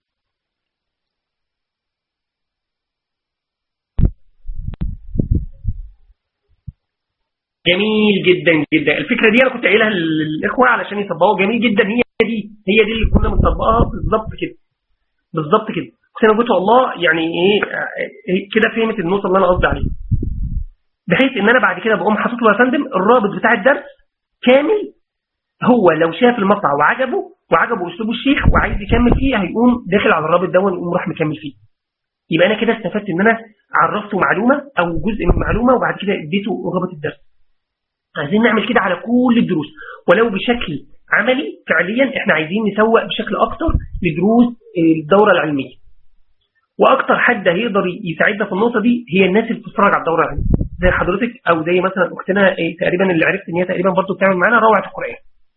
جميل جدا جدا الفكرة دي أنا كنت قايلها للإخوة علشان يطبقوا جميل جدا هي دي هي دي اللي كنا بنطبقها بالظبط كده بالظبط كده أنا قلت والله يعني ايه كده فهمت النقطة اللي أنا قصدي عليها بحيث ان انا بعد كده بقوم حاطط له يا فندم الرابط بتاع الدرس كامل هو لو شاف المقطع وعجبه وعجبه اسلوب الشيخ وعايز يكمل فيه هيقوم داخل على الرابط ده ويقوم راح مكمل فيه يبقى انا كده استفدت ان انا عرفته معلومة او جزء من معلومة وبعد كده اديته رابط الدرس عايزين نعمل كده على كل الدروس ولو بشكل عملي فعليا احنا عايزين نسوق بشكل اكتر لدروس الدورة العلمية واكتر حد هيقدر يساعدنا في النقطة دي هي الناس اللي بتتفرج على الدورة العلمية زي حضرتك او زي مثلا اختنا ايه تقريبا اللي عرفت ان هي تقريبا برضه بتعمل معانا روعة القرآن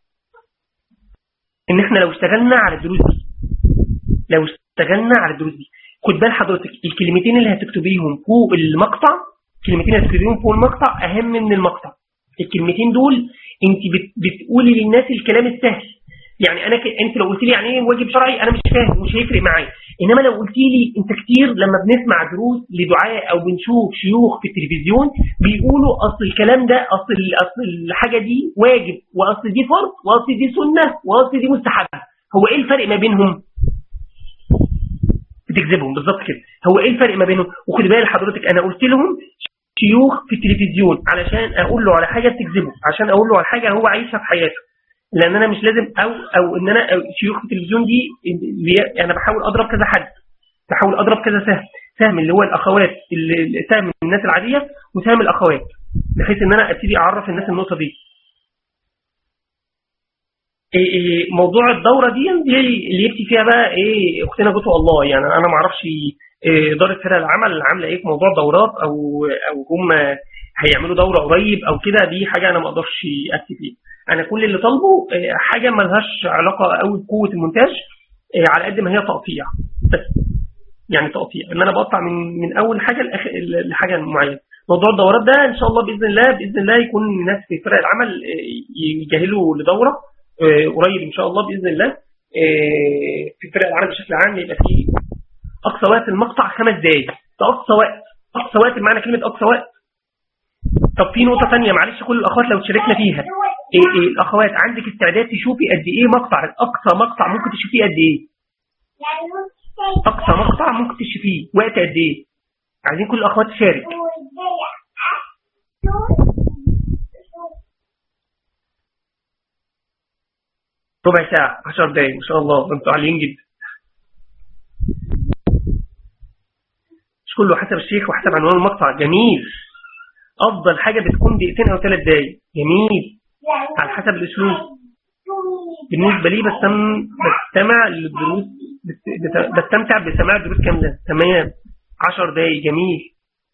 ان احنا لو اشتغلنا على الدروس دي لو اشتغلنا على الدروس دي خد بال حضرتك الكلمتين اللي هتكتبيهم فوق المقطع الكلمتين اللي هتكتبيهم فوق المقطع اهم من المقطع الكلمتين دول انت بتقولي للناس الكلام السهل يعني انا ك... انت لو قلت لي يعني ايه واجب شرعي انا مش فاهم مش هيفرق معايا انما لو قلت لي انت كتير لما بنسمع دروس لدعاء او بنشوف شيوخ في التلفزيون بيقولوا اصل الكلام ده اصل اصل الحاجه دي واجب واصل دي فرض واصل دي سنه واصل دي مستحب هو ايه الفرق ما بينهم بتجذبهم بالظبط كده هو ايه الفرق ما بينهم وخد بالك حضرتك انا قلت لهم شيوخ في التلفزيون علشان اقول له على حاجه تجذبه عشان اقول له على حاجه هو عايشها في حياته لان انا مش لازم او او ان انا شيوخ التلفزيون دي انا بحاول اضرب كذا حد بحاول اضرب كذا سهم سهم اللي هو الاخوات اللي سهم الناس العاديه وسهم الاخوات بحيث ان انا ابتدي اعرف الناس النقطه دي إيه، إيه، موضوع الدوره دي اللي يبكي فيها بقى ايه اختنا جوته الله يعني انا ما اعرفش إيه، اداره فرق العمل عامله ايه في موضوع دورات او او هم هيعملوا دوره قريب او كده دي حاجه انا ما اقدرش افتي فيها انا كل اللي طالبه حاجه ما لهاش علاقه قوي بقوه المونتاج على قد ما هي تقطيع بس يعني تقطيع ان انا بقطع من من اول حاجه لحاجه معينه موضوع الدورات ده ان شاء الله باذن الله باذن الله يكون الناس في فرق العمل يجهلوا لدوره آه، قريب ان شاء الله باذن الله آه، في فرق العمل بشكل عام يبقى في اقصى وقت المقطع خمس دقائق ده اقصى وقت اقصى وقت بمعنى كلمه اقصى وقت طب في نقطه ثانيه معلش كل الاخوات لو تشاركنا فيها إيه إيه الاخوات عندك استعداد تشوفي قد ايه مقطع اقصى مقطع ممكن تشوفيه قد ايه اقصى مقطع ممكن تشوفيه وقت قد ايه عايزين كل الاخوات تشارك ربع ساعة 10 دقايق ما شاء الله انتوا عاليين جدا مش كله حسب الشيخ وحسب عنوان المقطع جميل افضل حاجة بتكون دقيقتين او ثلاث دقايق جميل على حسب الاسلوب بالنسبة لي بستمع للدروس بستمتع بسماع دروس كاملة تمام 10 دقايق جميل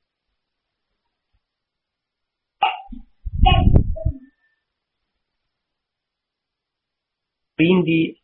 فين دي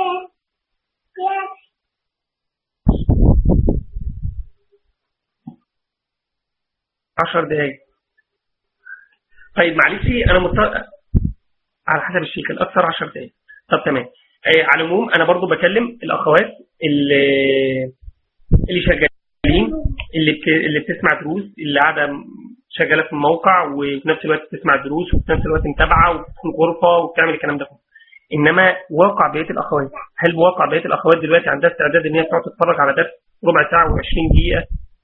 عشر دقايق طيب معلش انا مضطر على حسب الشيخ الاكثر عشر دقايق طب تمام آه، على العموم انا برضو بكلم الاخوات اللي اللي شغالين اللي بت... اللي بتسمع دروس اللي قاعده شغاله في الموقع وفي نفس الوقت بتسمع دروس وفي نفس الوقت متابعه وبتدخل غرفه وبتعمل الكلام ده كله انما واقع بقيه الاخوات هل واقع بقيه الاخوات دلوقتي عندها استعداد ان هي تقعد تتفرج على درس ربع ساعه و20 دقيقه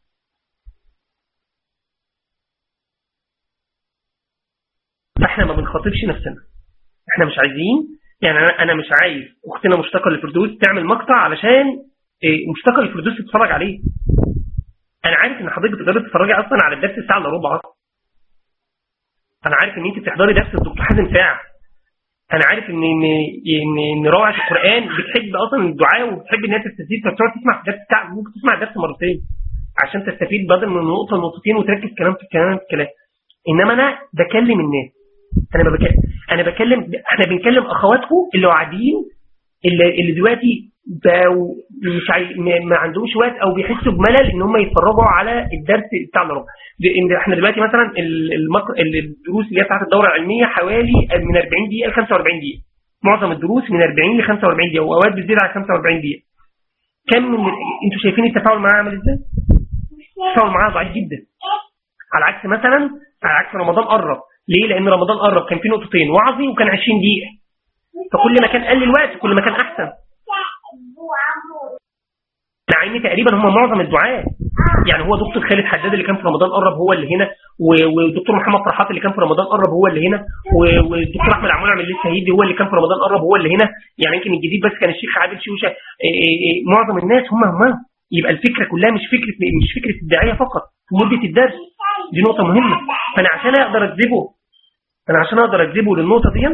فاحنا ما بنخاطبش نفسنا احنا مش عايزين يعني انا انا مش عايز اختنا مشتاقه للفردوس تعمل مقطع علشان إيه، مشتاقه للفردوس تتفرج عليه انا عارف ان حضرتك بتقدري تتفرجي اصلا على الدرس الساعه الا ربع انا عارف ان انت بتحضري درس الدكتور حازم ساعه انا عارف ان ان ان, إن روعه القران بتحب اصلا الدعاء وبتحب ان هي تستزيد فتقعد تسمع درس بتاع ممكن تسمع درس مرتين عشان تستفيد بدل من نقطه نقطتين وتركز كلام في الكلام في الكلام انما انا بكلم الناس انا ما بكلم انا بكلم احنا بنكلم اخواتكم اللي قاعدين اللي, اللي دلوقتي مش عاي... ما عندهمش وقت او بيحسوا بملل ان هم يتفرجوا على الدرس بتاع الربع احنا دلوقتي مثلا المق... الدروس اللي هي بتاعت الدوره العلميه حوالي من 40 دقيقه ل 45 دقيقه معظم الدروس من 40 ل 45 دقيقه واوقات بتزيد على 45 دقيقه كم من انتوا شايفين التفاعل معاها عامل ازاي التفاعل معاها ضعيف جدا على عكس مثلا على عكس رمضان قرب ليه لان رمضان قرب كان فيه نقطتين وعظي وكان 20 دقيقه فكل ما كان قل الوقت كل ما كان احسن مع ان تقريبا هم معظم الدعاء يعني هو دكتور خالد حداد اللي كان في رمضان قرب هو اللي هنا ودكتور محمد فرحات اللي كان في رمضان قرب هو اللي هنا والدكتور احمد عمول عمل الشهيدي هو اللي كان في رمضان قرب هو اللي هنا يعني يمكن الجديد بس كان الشيخ عادل شوشه إيه، إيه، إيه، معظم الناس هم هم يبقى الفكره كلها مش فكره مش فكره الداعيه فقط في مده الدرس دي نقطه مهمه فانا عشان اقدر اجذبه انا عشان اقدر اجذبه للنقطه دي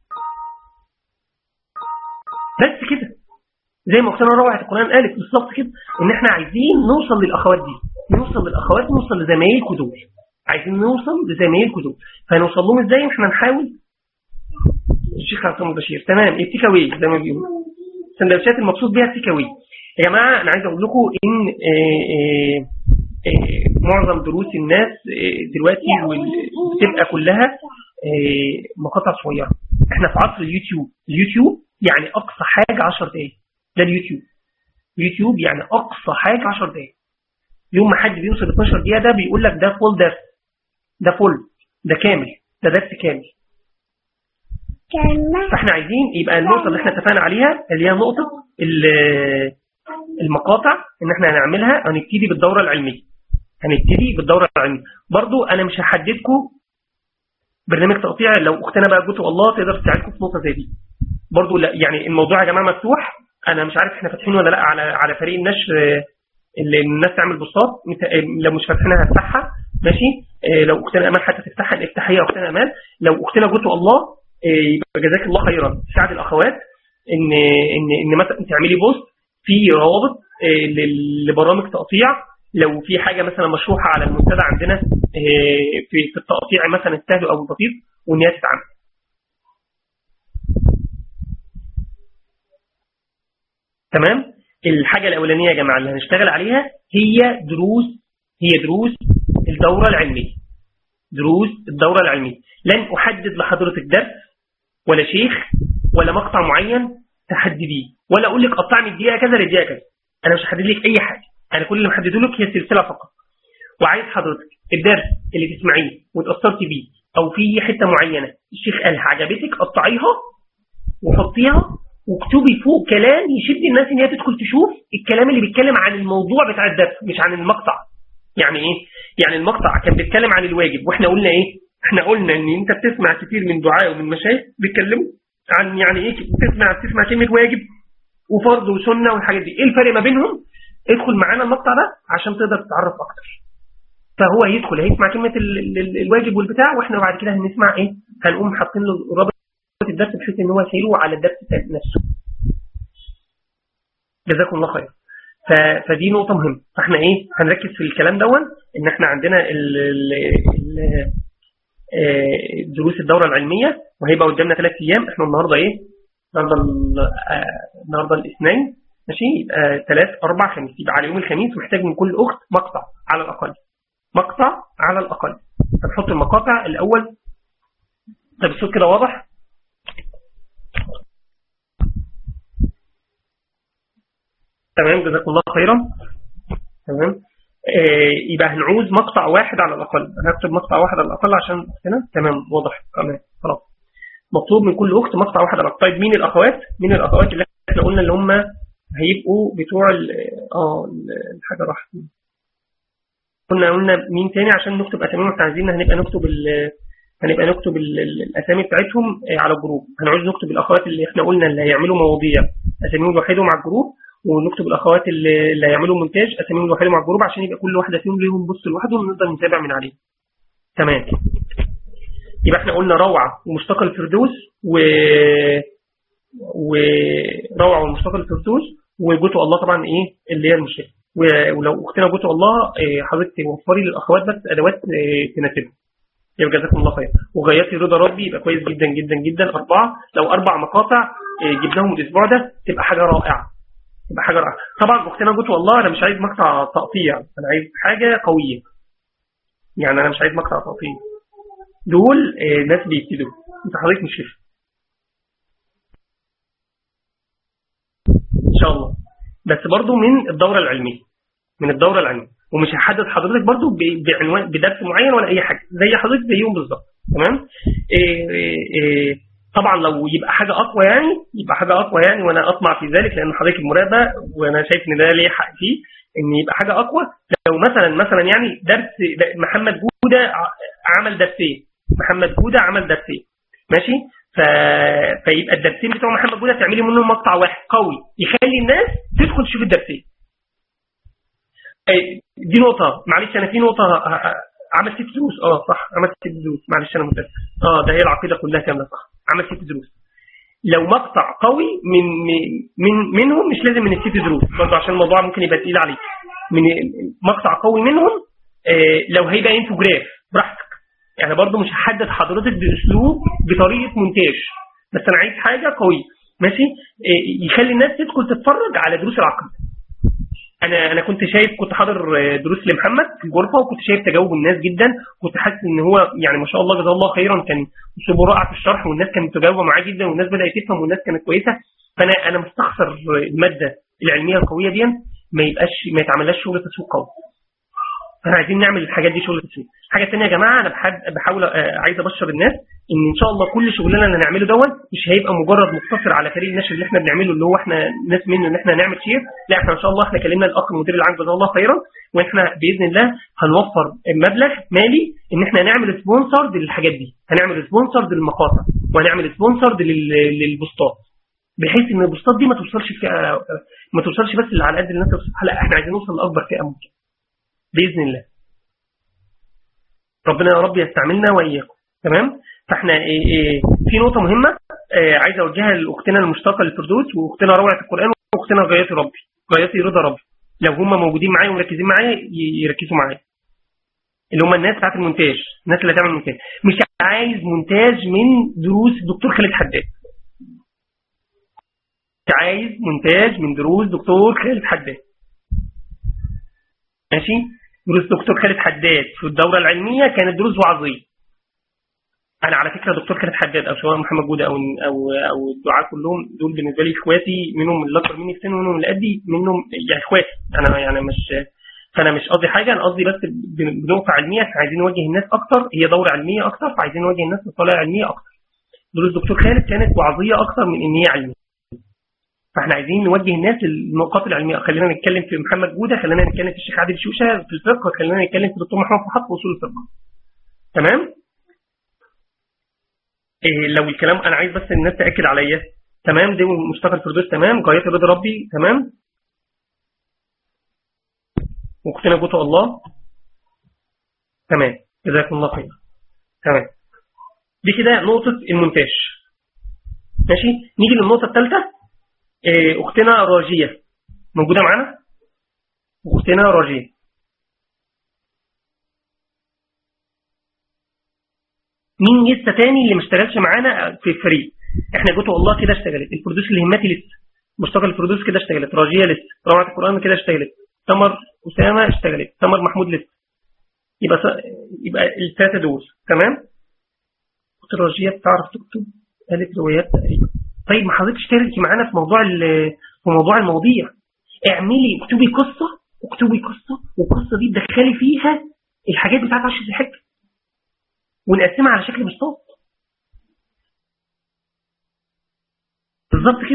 بس كده زي ما اختنا روعه القران قالت بالظبط كده ان احنا عايزين نوصل للاخوات دي نوصل للاخوات نوصل لزمايلكم دول عايزين نوصل لزمايلكم دول فهنوصل لهم ازاي احنا نحاول الشيخ عصام بشير تمام التيك اواي زي ما بيقولوا السندوتشات المقصود بيها التيك اواي يا جماعه انا عايز اقول لكم ان آه، آه، آه، معظم دروس الناس دلوقتي بتبقى كلها مقاطع صغيره احنا في عصر اليوتيوب اليوتيوب يعني اقصى حاجه 10 دقائق ده اليوتيوب يوتيوب يعني اقصى حاجه 10 دقائق يوم ما حد بيوصل 12 دقيقه ده بيقول لك ده فول درس ده فول ده كامل ده درس كامل فاحنا عايزين يبقى النقطه اللي احنا اتفقنا عليها اللي هي نقطه المقاطع ان احنا هنعملها هنبتدي بالدورة العلمية هنبتدي بالدورة العلمية برضو انا مش هحددكم برنامج تقطيع لو اختنا بقى جوتو الله تقدر تساعدكم في نقطة زي دي برضو لا يعني الموضوع يا جماعة مفتوح انا مش عارف احنا فاتحين ولا لا على على فريق النشر اللي الناس تعمل بوستات لو مش فاتحينها هفتحها ماشي اه لو اختنا امال حتى تفتحها افتحها يا اختنا امال لو اختنا جوتو الله اه يبقى جزاك الله خيرا تساعد الاخوات ان ان ان مثلا تعملي بوست في روابط اه لبرامج تقطيع لو في حاجة مثلا مشروحة على المنتدى عندنا في في التقطيع مثلا السهل او البسيط وان هي تتعمل تمام الحاجة الأولانية يا جماعة اللي هنشتغل عليها هي دروس هي دروس الدورة العلمية دروس الدورة العلمية لن أحدد لحضرتك درس ولا شيخ ولا مقطع معين تحدديه ولا أقول لك قطع من الدقيقة كذا للدقيقة كذا أنا مش هحدد لك أي حاجة أنا كل اللي محدده لك هي السلسلة فقط وعايز حضرتك الدرس اللي تسمعيه وتأثرت بيه أو في حتة معينة الشيخ قالها عجبتك قطعيها وحطيها واكتبي فوق كلام يشد الناس ان هي تدخل تشوف الكلام اللي بيتكلم عن الموضوع بتاع الدرس مش عن المقطع يعني ايه يعني المقطع كان بيتكلم عن الواجب واحنا قلنا ايه احنا قلنا ان انت بتسمع كتير من دعاء ومن مشايخ بيتكلموا عن يعني ايه بتسمع بتسمع كلمه واجب وفرض وسنه والحاجات دي ايه الفرق ما بينهم ادخل معانا المقطع ده عشان تقدر تتعرف اكتر فهو هيدخل هيسمع كلمه ال ال ال الواجب والبتاع واحنا بعد كده هنسمع ايه هنقوم حاطين له رابط الدرس بحيث ان هو يسيره على الدرس نفسه جزاكم الله خير فدي نقطة مهمة فاحنا ايه هنركز في الكلام دون ان احنا عندنا ال ال دروس الدورة العلمية وهيبقى قدامنا ثلاث ايام احنا النهاردة ايه النهاردة النهاردة الاثنين ماشي يبقى ثلاث اربع خميس يبقى على يوم الخميس محتاج من كل اخت مقطع على الاقل مقطع على الاقل هنحط المقاطع الاول طب الصوت كده واضح تمام جزاكم الله خيرا تمام آه يبقى هنعوز مقطع واحد على الأقل أنا هكتب مقطع واحد على الأقل عشان هنا تمام واضح تمام خلاص مطلوب من كل أخت مقطع واحد على الأقل طيب مين الأخوات مين الأخوات اللي احنا قلنا اللي هم هيبقوا بتوع اه الحاجة راحت كنا قلنا مين تاني عشان نكتب أساميهم احنا عايزين هنبقى نكتب هنبقى نكتب الأسامي بتاعتهم على الجروب هنعوز نكتب الأخوات اللي احنا قلنا اللي هيعملوا مواضيع أساميهم لوحدهم على الجروب ونكتب الأخوات اللي, اللي هيعملوا مونتاج أساميهم لوحدهم على الجروب عشان يبقى كل واحدة فيهم ليهم بص لوحدهم ونقدر نتابع من عليه تمام يبقى احنا قلنا روعة ومشتق الفردوس و وروعة ومشتق الفردوس وجوتو الله طبعا ايه اللي هي المشكلة ولو اختنا جوتو الله حضرتك توفري للأخوات بس أدوات تناسبهم يبقى جزاكم الله خير وغيرتي رضا ربي يبقى كويس جدا جدا جدا أربعة لو أربع مقاطع جبناهم الأسبوع ده تبقى حاجة رائعة تبقى حاجة رائعة طبعا أختنا جوتو الله أنا مش عايز مقطع تقطيع أنا عايز حاجة قوية يعني أنا مش عايز مقطع تقطيع دول ناس بيبتدوا انت حضرتك مش شايف ان شاء الله بس برضو من الدورة العلمية من الدورة العلمية ومش هحدد حضرتك برضو بعنوان بدرس معين ولا اي حاجة زي حضرتك زيهم بالظبط تمام إيه إيه طبعا لو يبقى حاجة اقوى يعني يبقى حاجة اقوى يعني وانا اطمع في ذلك لان حضرتك المراقبة وانا شايف ان ده ليه حق فيه ان يبقى حاجة اقوى لو مثلا مثلا يعني درس محمد جودة عمل درسين محمد جودة عمل درسين ماشي ف... فيبقى الدرسين بتوع محمد جودة تعملي منهم مقطع واحد قوي يخلي الناس تدخل تشوف الدرسين دي نقطة معلش أنا في نقطة عمل ست دروس اه صح عمل ست دروس معلش أنا متأسف اه ده هي العقيدة كلها كاملة صح عمل ست دروس لو مقطع قوي من من منهم مش لازم من الست دروس برضه عشان الموضوع ممكن يبقى تقيل عليك من مقطع قوي منهم آه لو هيبقى انفوجراف براحتك يعني برضو مش هحدد حضرتك باسلوب بطريقه مونتاج بس انا عايز حاجه قويه ماشي يخلي الناس تدخل تتفرج على دروس العقيده انا انا كنت شايف كنت حاضر دروس لمحمد في الغرفه وكنت شايف تجاوب الناس جدا كنت حاسس ان هو يعني ما شاء الله جزاه الله خيرا كان اسلوبه رائع في الشرح والناس كانت متجاوبه معاه جدا والناس بدات تفهم والناس كانت كويسه فانا انا مستخسر الماده العلميه القويه دي ما يبقاش ما يتعملهاش شغل تسويق قوي فاحنا عايزين نعمل الحاجات دي شغل تسويق الحاجه الثانيه يا جماعه انا بحاول عايز ابشر الناس ان ان شاء الله كل شغلنا اللي هنعمله دوت مش هيبقى مجرد مقتصر على فريق النشر اللي احنا بنعمله اللي هو احنا ناس منه ان احنا نعمل شير لا احنا ان شاء الله احنا كلمنا الاخ المدير العام جزاه الله خيرا واحنا باذن الله هنوفر مبلغ مالي ان احنا هنعمل سبونسر للحاجات دي هنعمل سبونسر للمقاطع وهنعمل سبونسر للبوستات بحيث ان البوستات دي ما توصلش في ما توصلش بس اللي على قد الناس لا احنا عايزين نوصل لاكبر فئه ممكن باذن الله ربنا يا رب يستعملنا واياكم تمام فاحنا إيه إيه في نقطه مهمه إيه عايز اوجهها لاختنا المشتاقه للفردوس واختنا روعه القران واختنا غايتي ربي غايتي رضا ربي لو هم موجودين معايا ومركزين معايا يركزوا معايا اللي هم الناس بتاعت المونتاج الناس اللي هتعمل مونتاج مش عايز مونتاج من دروس الدكتور خالد حداد مش عايز مونتاج من دروس دكتور خالد حداد ماشي دروس دكتور خالد حداد في الدورة العلمية كانت دروس وعظية أنا على فكرة دكتور خالد حداد أو شباب محمد جودة أو أو أو الدعاة كلهم دول بالنسبة لي إخواتي منهم اللي أكبر مني في سن ومنهم اللي قدي منهم يعني إخواتي أنا يعني مش فأنا مش قصدي حاجة أنا قصدي بس بنقطة علمية إحنا عايزين نوجه الناس أكتر هي دورة علمية أكتر فعايزين نوجه الناس لطالع علمية أكتر دروس دكتور خالد كانت وعظية أكتر من إن هي علمية فاحنا عايزين نوجه الناس للنقاط العلميه خلينا نتكلم في محمد جوده خلينا نتكلم في الشيخ عادل شوشه في الفقه خلينا نتكلم في الدكتور محمد فحط في اصول الفقه تمام إيه لو الكلام انا عايز بس الناس تاكد عليا تمام دي مصطفى الفردوس تمام غايات رضا ربي تمام واختنا جوته الله تمام جزاكم الله خير تمام دي كده نقطه المونتاج ماشي نيجي للنقطه الثالثه اختنا راجية موجودة معانا اختنا راجية مين لسه تاني اللي ما اشتغلش معانا في الفريق احنا جوته والله كده اشتغلت البرودوس الهماتي لسه مشتغل البرودوس كده اشتغلت راجية لسه روعة القرآن كده اشتغلت تمر أسامة اشتغلت تمر محمود لسه يبقى س... يبقى الثلاثة دول تمام اخت راجية بتعرف تكتب قالت روايات تقريبا طيب ما حضرتك اشتركي معانا في موضوع في موضوع المواضيع اعملي اكتبي قصة اكتبي قصة والقصة دي تدخلي فيها الحاجات بتاعت عشر الحج ونقسمها على شكل بسطات بالظبط كده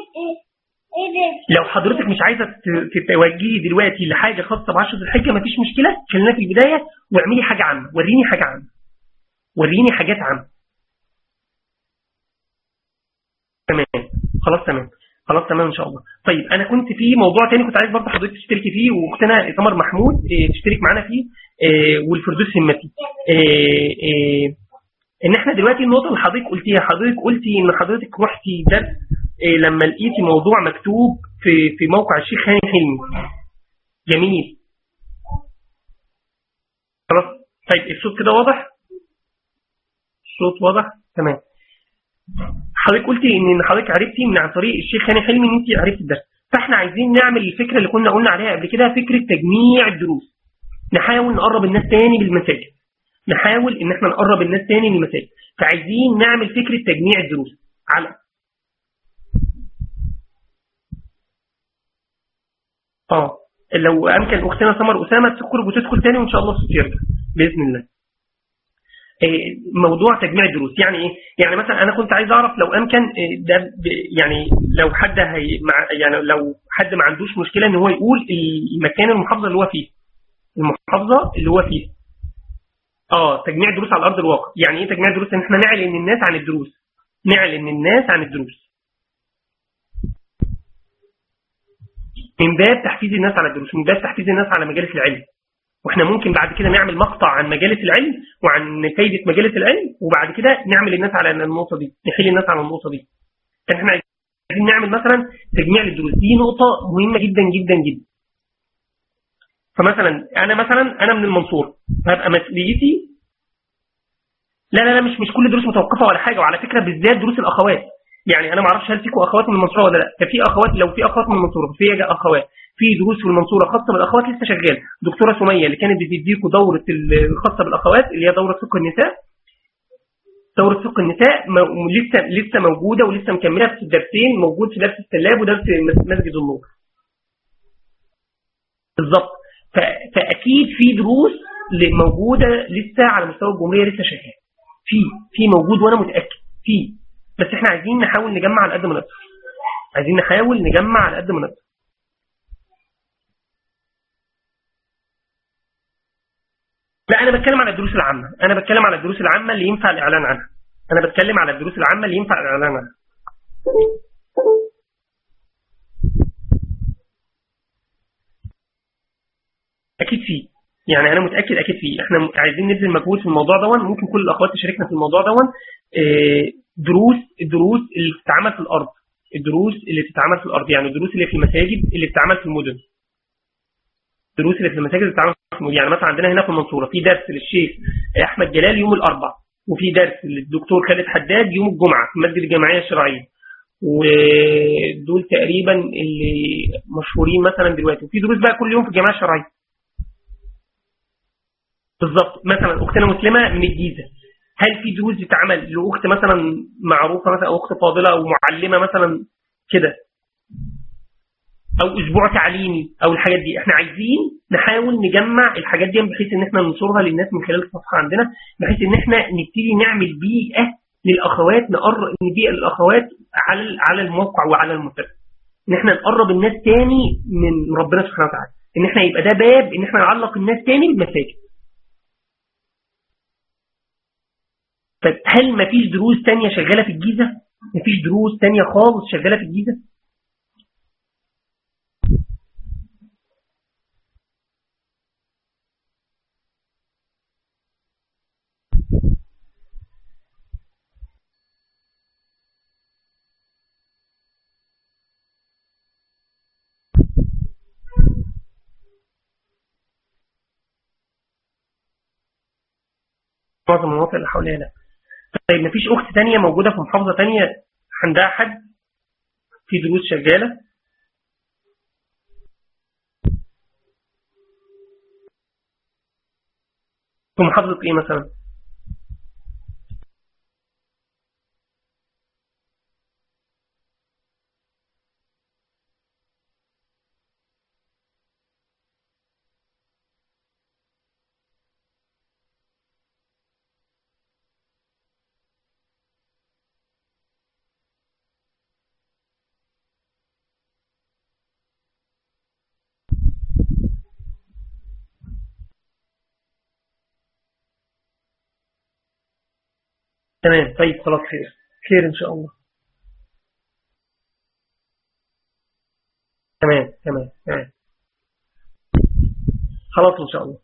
لو حضرتك مش عايزة تتوجهي دلوقتي لحاجة خاصة بعشر الحجة مفيش مشكلة خلينا في البداية واعملي حاجة عامة وريني حاجة عامة وريني حاجات عامة تمام خلاص تمام خلاص تمام ان شاء الله طيب انا كنت في موضوع تاني كنت عايز برضه حضرتك تشتركي فيه واختنا تمر محمود اه تشترك معانا فيه اه والفردوس همتي اه ان احنا دلوقتي النقطه اللي حضرتك قلتيها حضرتك قلتي ان حضرتك رحتي درس لما لقيتي موضوع مكتوب في في موقع الشيخ هاني حلمي جميل خلاص طيب الصوت كده واضح الصوت واضح تمام حضرتك قلتي ان حضرتك عرفتي من عن طريق الشيخ هاني حلمي ان انت عرفتي الدرس فاحنا عايزين نعمل الفكره اللي كنا قلنا عليها قبل كده فكره تجميع الدروس نحاول نقرب الناس تاني بالمساجد نحاول ان احنا نقرب الناس تاني من المساجد فعايزين نعمل فكره تجميع الدروس على اه لو امكن اختنا سمر اسامه تخرج وتدخل تاني وان شاء الله الصوت يرجع باذن الله موضوع تجميع الدروس يعني ايه يعني مثلا انا كنت عايز اعرف لو امكن ده يعني لو حد هي مع يعني لو حد ما عندوش مشكله ان هو يقول المكان المحافظه اللي هو فيه المحافظه اللي هو فيه اه تجميع الدروس على ارض الواقع يعني ايه تجميع الدروس ان احنا نعلن الناس عن الدروس نعلن الناس عن الدروس من باب تحفيز الناس على الدروس من باب تحفيز الناس على مجالس العلم واحنا ممكن بعد كده نعمل مقطع عن مجالة العلم وعن فايدة مجالة العلم وبعد كده نعمل الناس على النقطة دي نحل الناس على النقطة دي احنا عايزين نعمل مثلا تجميع للدروس دي نقطة مهمة جدا جدا جدا فمثلا انا مثلا انا من المنصورة هبقى مسؤوليتي لا لا لا مش مش كل دروس متوقفة ولا حاجة وعلى فكرة بالذات دروس الاخوات يعني انا ما اعرفش هل فيكم اخوات من المنصورة ولا لا ففي اخوات لو في اخوات من المنصورة في اخوات في دروس في المنصورة خاصة بالأخوات لسه شغال دكتورة سمية اللي كانت بتديكوا دورة الخاصة بالأخوات اللي هي دورة فقه النساء دورة فقه النساء لسه لسه موجودة ولسه مكملة في الدرسين موجود في درس السلاب ودرس مسجد النور بالظبط فأكيد في دروس موجودة لسه على مستوى الجمهورية لسه شغال في في موجود وانا متاكد في بس احنا عايزين نحاول نجمع على قد ما نقدر عايزين نحاول نجمع على قد ما نقدر لا انا بتكلم على الدروس العامه انا بتكلم على الدروس العامه اللي ينفع الاعلان عنها انا بتكلم على الدروس العامه اللي ينفع الاعلان عنها اكيد في يعني انا متاكد اكيد في احنا عايزين نبذل مجهود في الموضوع ده ممكن كل الاخوات تشاركنا في الموضوع ده آه، دروس الدروس اللي بتتعمل في الارض الدروس اللي بتتعمل في الارض يعني الدروس اللي في المساجد اللي بتتعمل في المدن الدروس اللي في المساجد اللي بتتعمل في المدن يعني مثلا عندنا هنا في المنصوره في درس للشيخ احمد جلال يوم الاربعاء وفي درس للدكتور خالد حداد يوم الجمعه في المسجد الجامعيه الشرعيه ودول تقريبا اللي مشهورين مثلا دلوقتي وفي دروس بقى كل يوم في الجامعه الشرعيه بالظبط مثلا اختنا مسلمه من الجيزه هل في دروس بتتعمل لاخت مثلا معروفه مثلا او اخت فاضله او معلمه مثلا كده او اسبوع تعليمي او الحاجات دي احنا عايزين نحاول نجمع الحاجات دي بحيث ان احنا ننشرها للناس من خلال الصفحه عندنا بحيث ان احنا نبتدي نعمل بيئه للاخوات نقرب بيئه للاخوات على على الموقع وعلى المنتدى ان احنا نقرب الناس تاني من ربنا سبحانه وتعالى ان احنا يبقى ده باب ان احنا نعلق الناس تاني بالمساجد طيب هل مفيش دروس تانية شغالة في الجيزة؟ مفيش دروس تانية خالص شغالة في الجيزة؟ معظم المناطق اللي حواليها لا طيب مفيش أخت تانية موجودة في محافظة تانية عندها حد في دروس شغالة في محافظة ايه مثلا تمام طيب خلاص خير خير إن شاء الله تمام تمام تمام خلاص إن شاء الله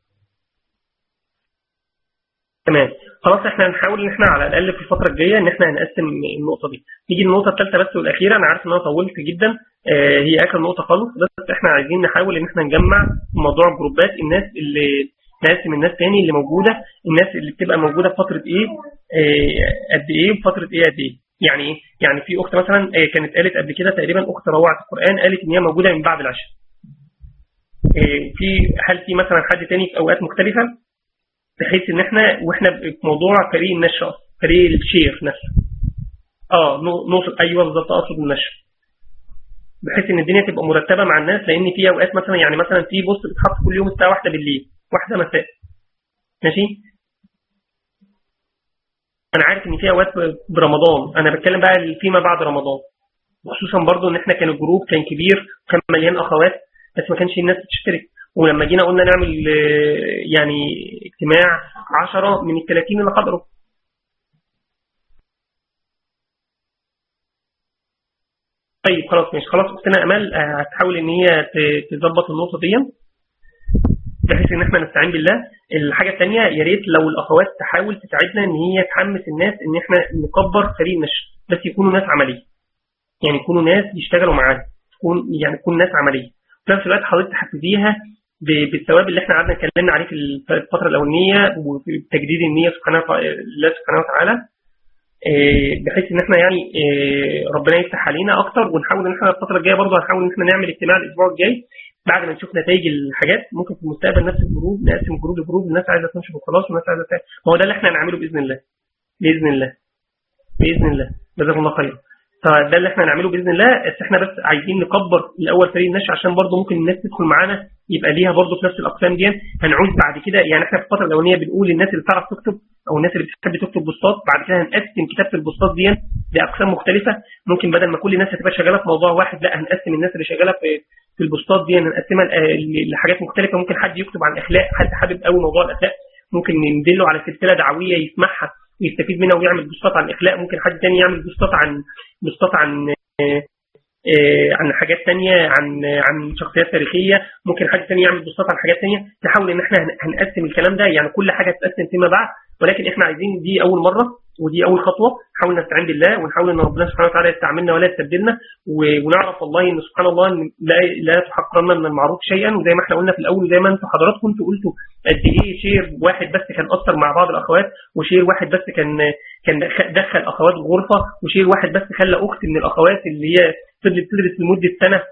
تمام خلاص احنا هنحاول ان احنا على الاقل في الفتره الجايه ان احنا نقسم النقطه دي نيجي النقطه الثالثه بس والاخيره انا عارف ان انا طولت جدا آه هي اخر نقطه خالص بس احنا عايزين نحاول ان احنا نجمع موضوع جروبات الناس اللي نقسم الناس تاني اللي موجودة الناس اللي بتبقى موجودة في فترة ايه آه، قد ايه وفترة ايه قد ايه يعني ايه يعني في اخت مثلا آه، كانت قالت قبل كده تقريبا اخت روعة القرآن قالت ان هي موجودة من بعد العشاء آه، في هل في مثلا حد تاني في اوقات مختلفة بحيث ان احنا واحنا في موضوع فريق النشر فريق الشير نفسه اه نوصل ايوه بالظبط اقصد النشر بحيث ان الدنيا تبقى مرتبه مع الناس لان في اوقات مثلا يعني مثلا في بوست بتحط كل يوم الساعه 1 بالليل واحدة مساء ماشي انا عارف ان في اوقات برمضان انا بتكلم بقى فيما بعد رمضان وخصوصا برضو ان احنا كان الجروب كان كبير وكان مليان اخوات بس ما كانش الناس تشترك ولما جينا قلنا نعمل يعني اجتماع 10 من ال 30 اللي حضروا طيب خلاص ماشي خلاص اختنا امال هتحاول ان هي تظبط النقطه دي بحيث ان احنا نستعين بالله الحاجة الثانية يا ريت لو الاخوات تحاول تساعدنا ان هي تحمس الناس ان احنا نكبر فريق النشر بس يكونوا ناس عملية يعني يكونوا ناس يشتغلوا معانا تكون يعني تكون ناس عملية في نفس الوقت حضرتك تحفزيها بالثواب اللي احنا قعدنا اتكلمنا عليه في الفترة الأولانية وفي تجديد النية سبحانه الله سبحانه وتعالى آه، بحيث ان احنا يعني آه، ربنا يفتح علينا اكتر ونحاول ان احنا الفتره الجايه برضه هنحاول ان احنا نعمل اجتماع الاسبوع الجاي بعد ما نشوف نتائج الحاجات ممكن في المستقبل نفس الجروب نقسم الجروب لجروب الناس عايزه تنشر وخلاص والناس عايزه ما هو ده اللي احنا هنعمله باذن الله باذن الله باذن الله جزاكم الله خير فده اللي احنا هنعمله باذن الله بس احنا بس عايزين نكبر الاول فريق النشر عشان برضه ممكن الناس تدخل معانا يبقى ليها برضه في نفس الاقسام دي هنعوز بعد كده يعني احنا في الفتره الاولانيه بنقول للناس اللي بتعرف تكتب او الناس اللي بتحب تكتب بوستات بعد كده هنقسم كتابه البوستات دي لاقسام مختلفه ممكن بدل ما كل الناس هتبقى شغاله في موضوع واحد لا هنقسم الناس اللي شغاله في في البوستات دي هنقسمها لحاجات مختلفه ممكن حد يكتب عن الاخلاق حد حابب قوي موضوع الاخلاق ممكن ندله على سلسله دعويه يسمعها ويستفيد منها ويعمل بوستات عن الاخلاق ممكن حد تاني يعمل بوستات عن بوستات عن عن حاجات تانية عن عن شخصيات تاريخية ممكن حد تاني يعمل بوستات عن حاجات تانية نحاول ان احنا هنقسم الكلام ده يعني كل حاجة تتقسم فيما بعد ولكن احنا عايزين دي اول مرة ودي اول خطوة نحاول نستعين بالله ونحاول ان ربنا سبحانه وتعالى يستعملنا ولا يستبدلنا ونعرف والله ان سبحان الله ان لا لا تحقرن من المعروف شيئا وزي ما احنا قلنا في الاول وزي ما انتم حضراتكم انتوا قلتوا قد ايه شير واحد بس كان اثر مع بعض الاخوات وشير واحد بس كان كان دخل اخوات غرفة وشير واحد بس خلى اخت من الاخوات اللي هي فضلت تدرس لمدة سنة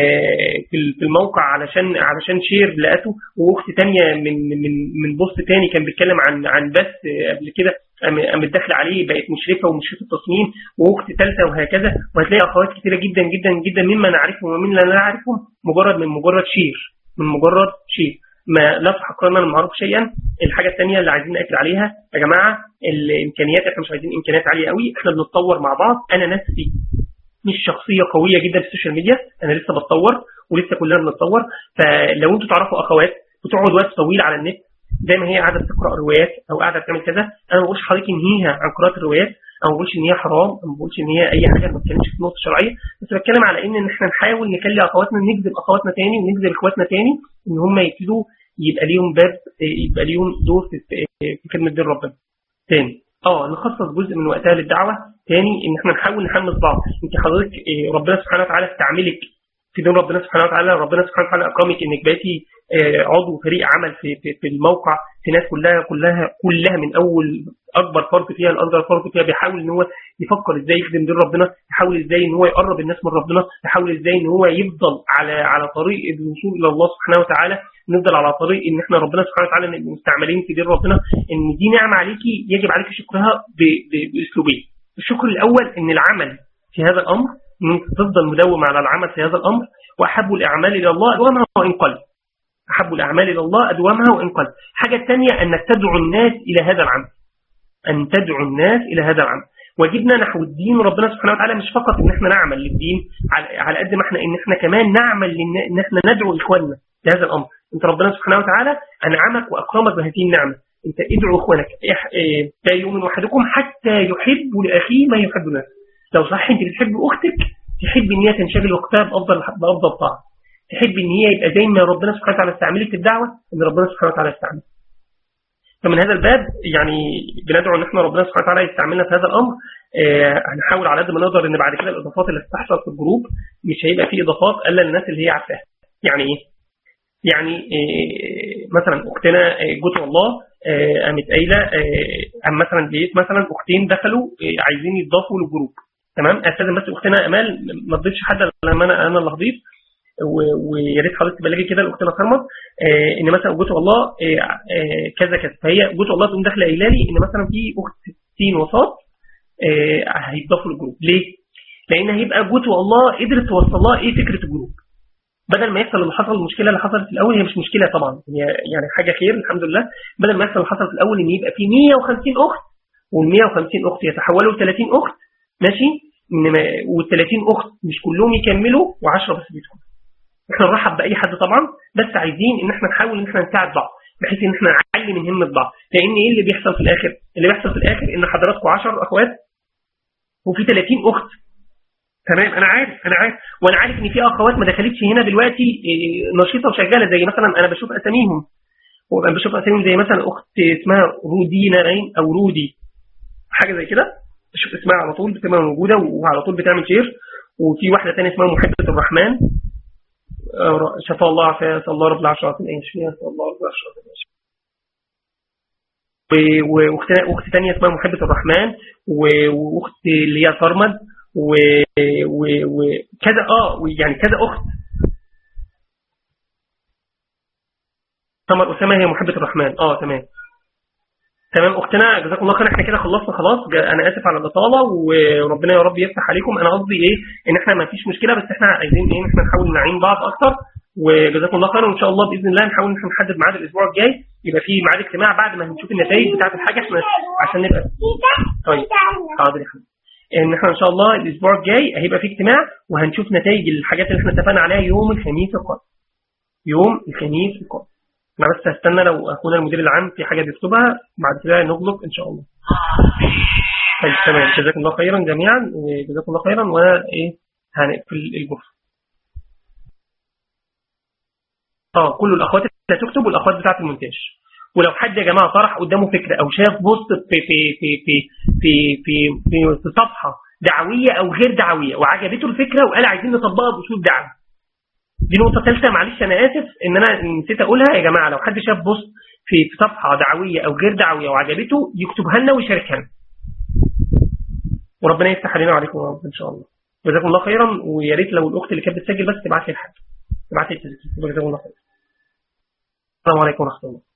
في الموقع علشان علشان شير لقته واخت تانية من من من بوست تاني كان بيتكلم عن عن بث قبل كده قامت داخله عليه بقت مشرفه ومشرفه التصميم واخت ثالثه وهكذا وهتلاقي اخوات كتيره جدا جدا جدا مما نعرفهم ومن لا نعرفهم مجرد من مجرد شير من مجرد شير ما لا تحقرنا المعروف شيئا الحاجه الثانيه اللي عايزين ناكد عليها يا جماعه الامكانيات احنا مش عايزين امكانيات عاليه قوي احنا بنتطور مع بعض انا نفسي مش شخصيه قويه جدا في السوشيال ميديا انا لسه بتطور ولسه كلنا بنتطور فلو انتوا تعرفوا اخوات بتقعد وقت طويل على النت زي ما هي قاعده تقرا روايات او قاعده تعمل كذا انا ما بقولش حضرتك انهيها عن قراءه الروايات او ما بقولش ان هي حرام او ما بقولش ان هي اي حاجه ما بتكلمش في نقطه شرعيه بس بتكلم على ان احنا نحاول نخلي اخواتنا نجذب اخواتنا تاني ونجذب اخواتنا تاني ان هم يبتدوا يبقى ليهم باب يبقى ليهم دور في في خدمه دين ربنا تاني اه نخصص جزء من وقتها للدعوه تاني ان احنا نحاول نحمس بعض انت حضرتك ربنا سبحانه وتعالى استعملك في دين ربنا سبحانه وتعالى ربنا سبحانه وتعالى اكرمك انك بقيتي عضو فريق عمل في في, في الموقع في ناس كلها كلها كلها من اول اكبر فرد فيها لاصغر فرد فيها بيحاول ان هو يفكر ازاي يخدم دين ربنا يحاول ازاي ان هو يقرب الناس من ربنا يحاول ازاي ان هو يفضل على على طريق الوصول الى الله سبحانه وتعالى نفضل على طريق ان احنا ربنا سبحانه وتعالى نبقى مستعملين في دين ربنا ان دي نعمه عليكي يجب عليك شكرها باسلوبين الشكر الاول ان العمل في هذا الامر ان انت تفضل مداوم على العمل في هذا الامر واحب الاعمال الى الله ادومها وان قل احب الاعمال الى الله ادومها وان قل الحاجه الثانيه انك تدعو الناس الى هذا العمل ان تدعو الناس الى هذا العمل واجبنا نحو الدين ربنا سبحانه وتعالى مش فقط ان احنا نعمل للدين على قد ما احنا ان احنا كمان نعمل ان احنا ندعو اخواننا لهذا الامر انت ربنا سبحانه وتعالى انعمك واكرمك بهذه النعمه انت ادعو اخوانك لا يؤمن احدكم حتى يحب لاخيه ما يحب نفسه لو صح انت بتحب اختك تحب ان هي تنشغل وقتها بافضل بافضل طاعه تحب ان هي يبقى زي ما ربنا سبحانه وتعالى استعملك في الدعوه ان ربنا سبحانه وتعالى يستعملك فمن هذا الباب يعني بندعو ان احنا ربنا سبحانه وتعالى يستعملنا في هذا الامر آه هنحاول على قد ما نقدر ان بعد كده الاضافات اللي هتحصل في الجروب مش هيبقى فيه اضافات الا للناس اللي هي عارفاها يعني ايه يعني آه مثلا اختنا جوت الله قامت آه قايله ام مثلا لقيت مثلا اختين دخلوا عايزين يضافوا للجروب تمام استاذن بس اختنا امال ما تضيفش حد لما انا انا اللي هضيف ويا ريت حضرتك تبلغي كده لاختنا كرمت آه ان مثلا جوت الله آه آه كذا كذا فهي جوت الله تقوم داخله قايله لي ان مثلا في اخت 60 وسط هيتضافوا للجروب ليه؟ لان هيبقى جوت الله قدرت توصل لها ايه فكره الجروب بدل ما يحصل اللي حصل المشكله اللي حصلت في الاول هي مش مشكله طبعا هي يعني حاجه خير الحمد لله بدل ما يحصل اللي حصل في الاول ان يبقى في 150 اخت وال 150 اخت يتحولوا ل 30 اخت ماشي وال 30 اخت مش كلهم يكملوا و10 بس بيدخلوا احنا نرحب باي حد طبعا بس عايزين ان احنا نحاول ان احنا نساعد بعض بحيث ان احنا نعلي من همه بعض لان ايه اللي بيحصل في الاخر اللي بيحصل في الاخر ان حضراتكم 10 اخوات وفي 30 اخت تمام انا عارف انا عارف وانا عارف ان في اخوات ما دخلتش هنا دلوقتي نشيطه وشغاله زي مثلا انا بشوف اساميهم وانا بشوف اساميهم زي مثلا اخت اسمها رودينا باين او رودي حاجه زي كده بشوف اسمها على طول بتبقى موجوده وعلى طول بتعمل شير وفي واحده ثانيه اسمها محبه الرحمن شفاء الله عافية صلى الله رب العشرات الأيشية صلى الله رب العشرات الأيشية وأخت ثانية اسمها محبة الرحمن وأخت اللي هي صرمد وكذا اه يعني كذا أخت سمر أسامة هي محبة الرحمن اه تمام تمام اختنا جزاكم الله خير احنا كده خلصنا خلاص انا اسف على الاطاله وربنا يا رب يفتح عليكم انا قصدي ايه ان احنا ما فيش مشكله بس احنا عايزين ايه ان احنا نحاول نعين بعض اكتر وجزاكم الله خير وان شاء الله باذن الله نحاول ان احنا نحدد ميعاد الاسبوع الجاي يبقى في ميعاد اجتماع بعد ما نشوف النتائج بتاعه الحاجه احنا عشان نبقى طيب حاضر يا حبيبي ان احنا ان شاء الله الاسبوع الجاي هيبقى في اجتماع وهنشوف نتائج الحاجات اللي احنا اتفقنا عليها يوم الخميس القادم يوم الخميس القادم انا بس هستنى لو اخونا المدير العام في حاجه بيكتبها بعد كده نغلق ان شاء الله طيب تمام جزاكم الله خيرا جميعا وجزاكم الله خيرا وايه هنقفل الجزء اه كل الاخوات اللي هتكتب والاخوات بتاعه المونتاج ولو حد يا جماعه طرح قدامه فكره او شاف بوست في في في في في في, في, في صفحه دعويه او غير دعويه وعجبته الفكره وقال عايزين نطبقها باسلوب دعوي دي نقطه ثالثه معلش انا اسف ان انا نسيت اقولها يا جماعه لو حد شاف بوست في صفحه دعويه او غير دعويه وعجبته يكتبها لنا ويشاركها لنا وربنا يفتح علينا وعليكم ان شاء الله جزاكم الله خيرا ويا ريت لو الاخت اللي كانت بتسجل بس تبعت لي الحاجه تبعت لي التسجيل جزاكم الله خير السلام عليكم ورحمه الله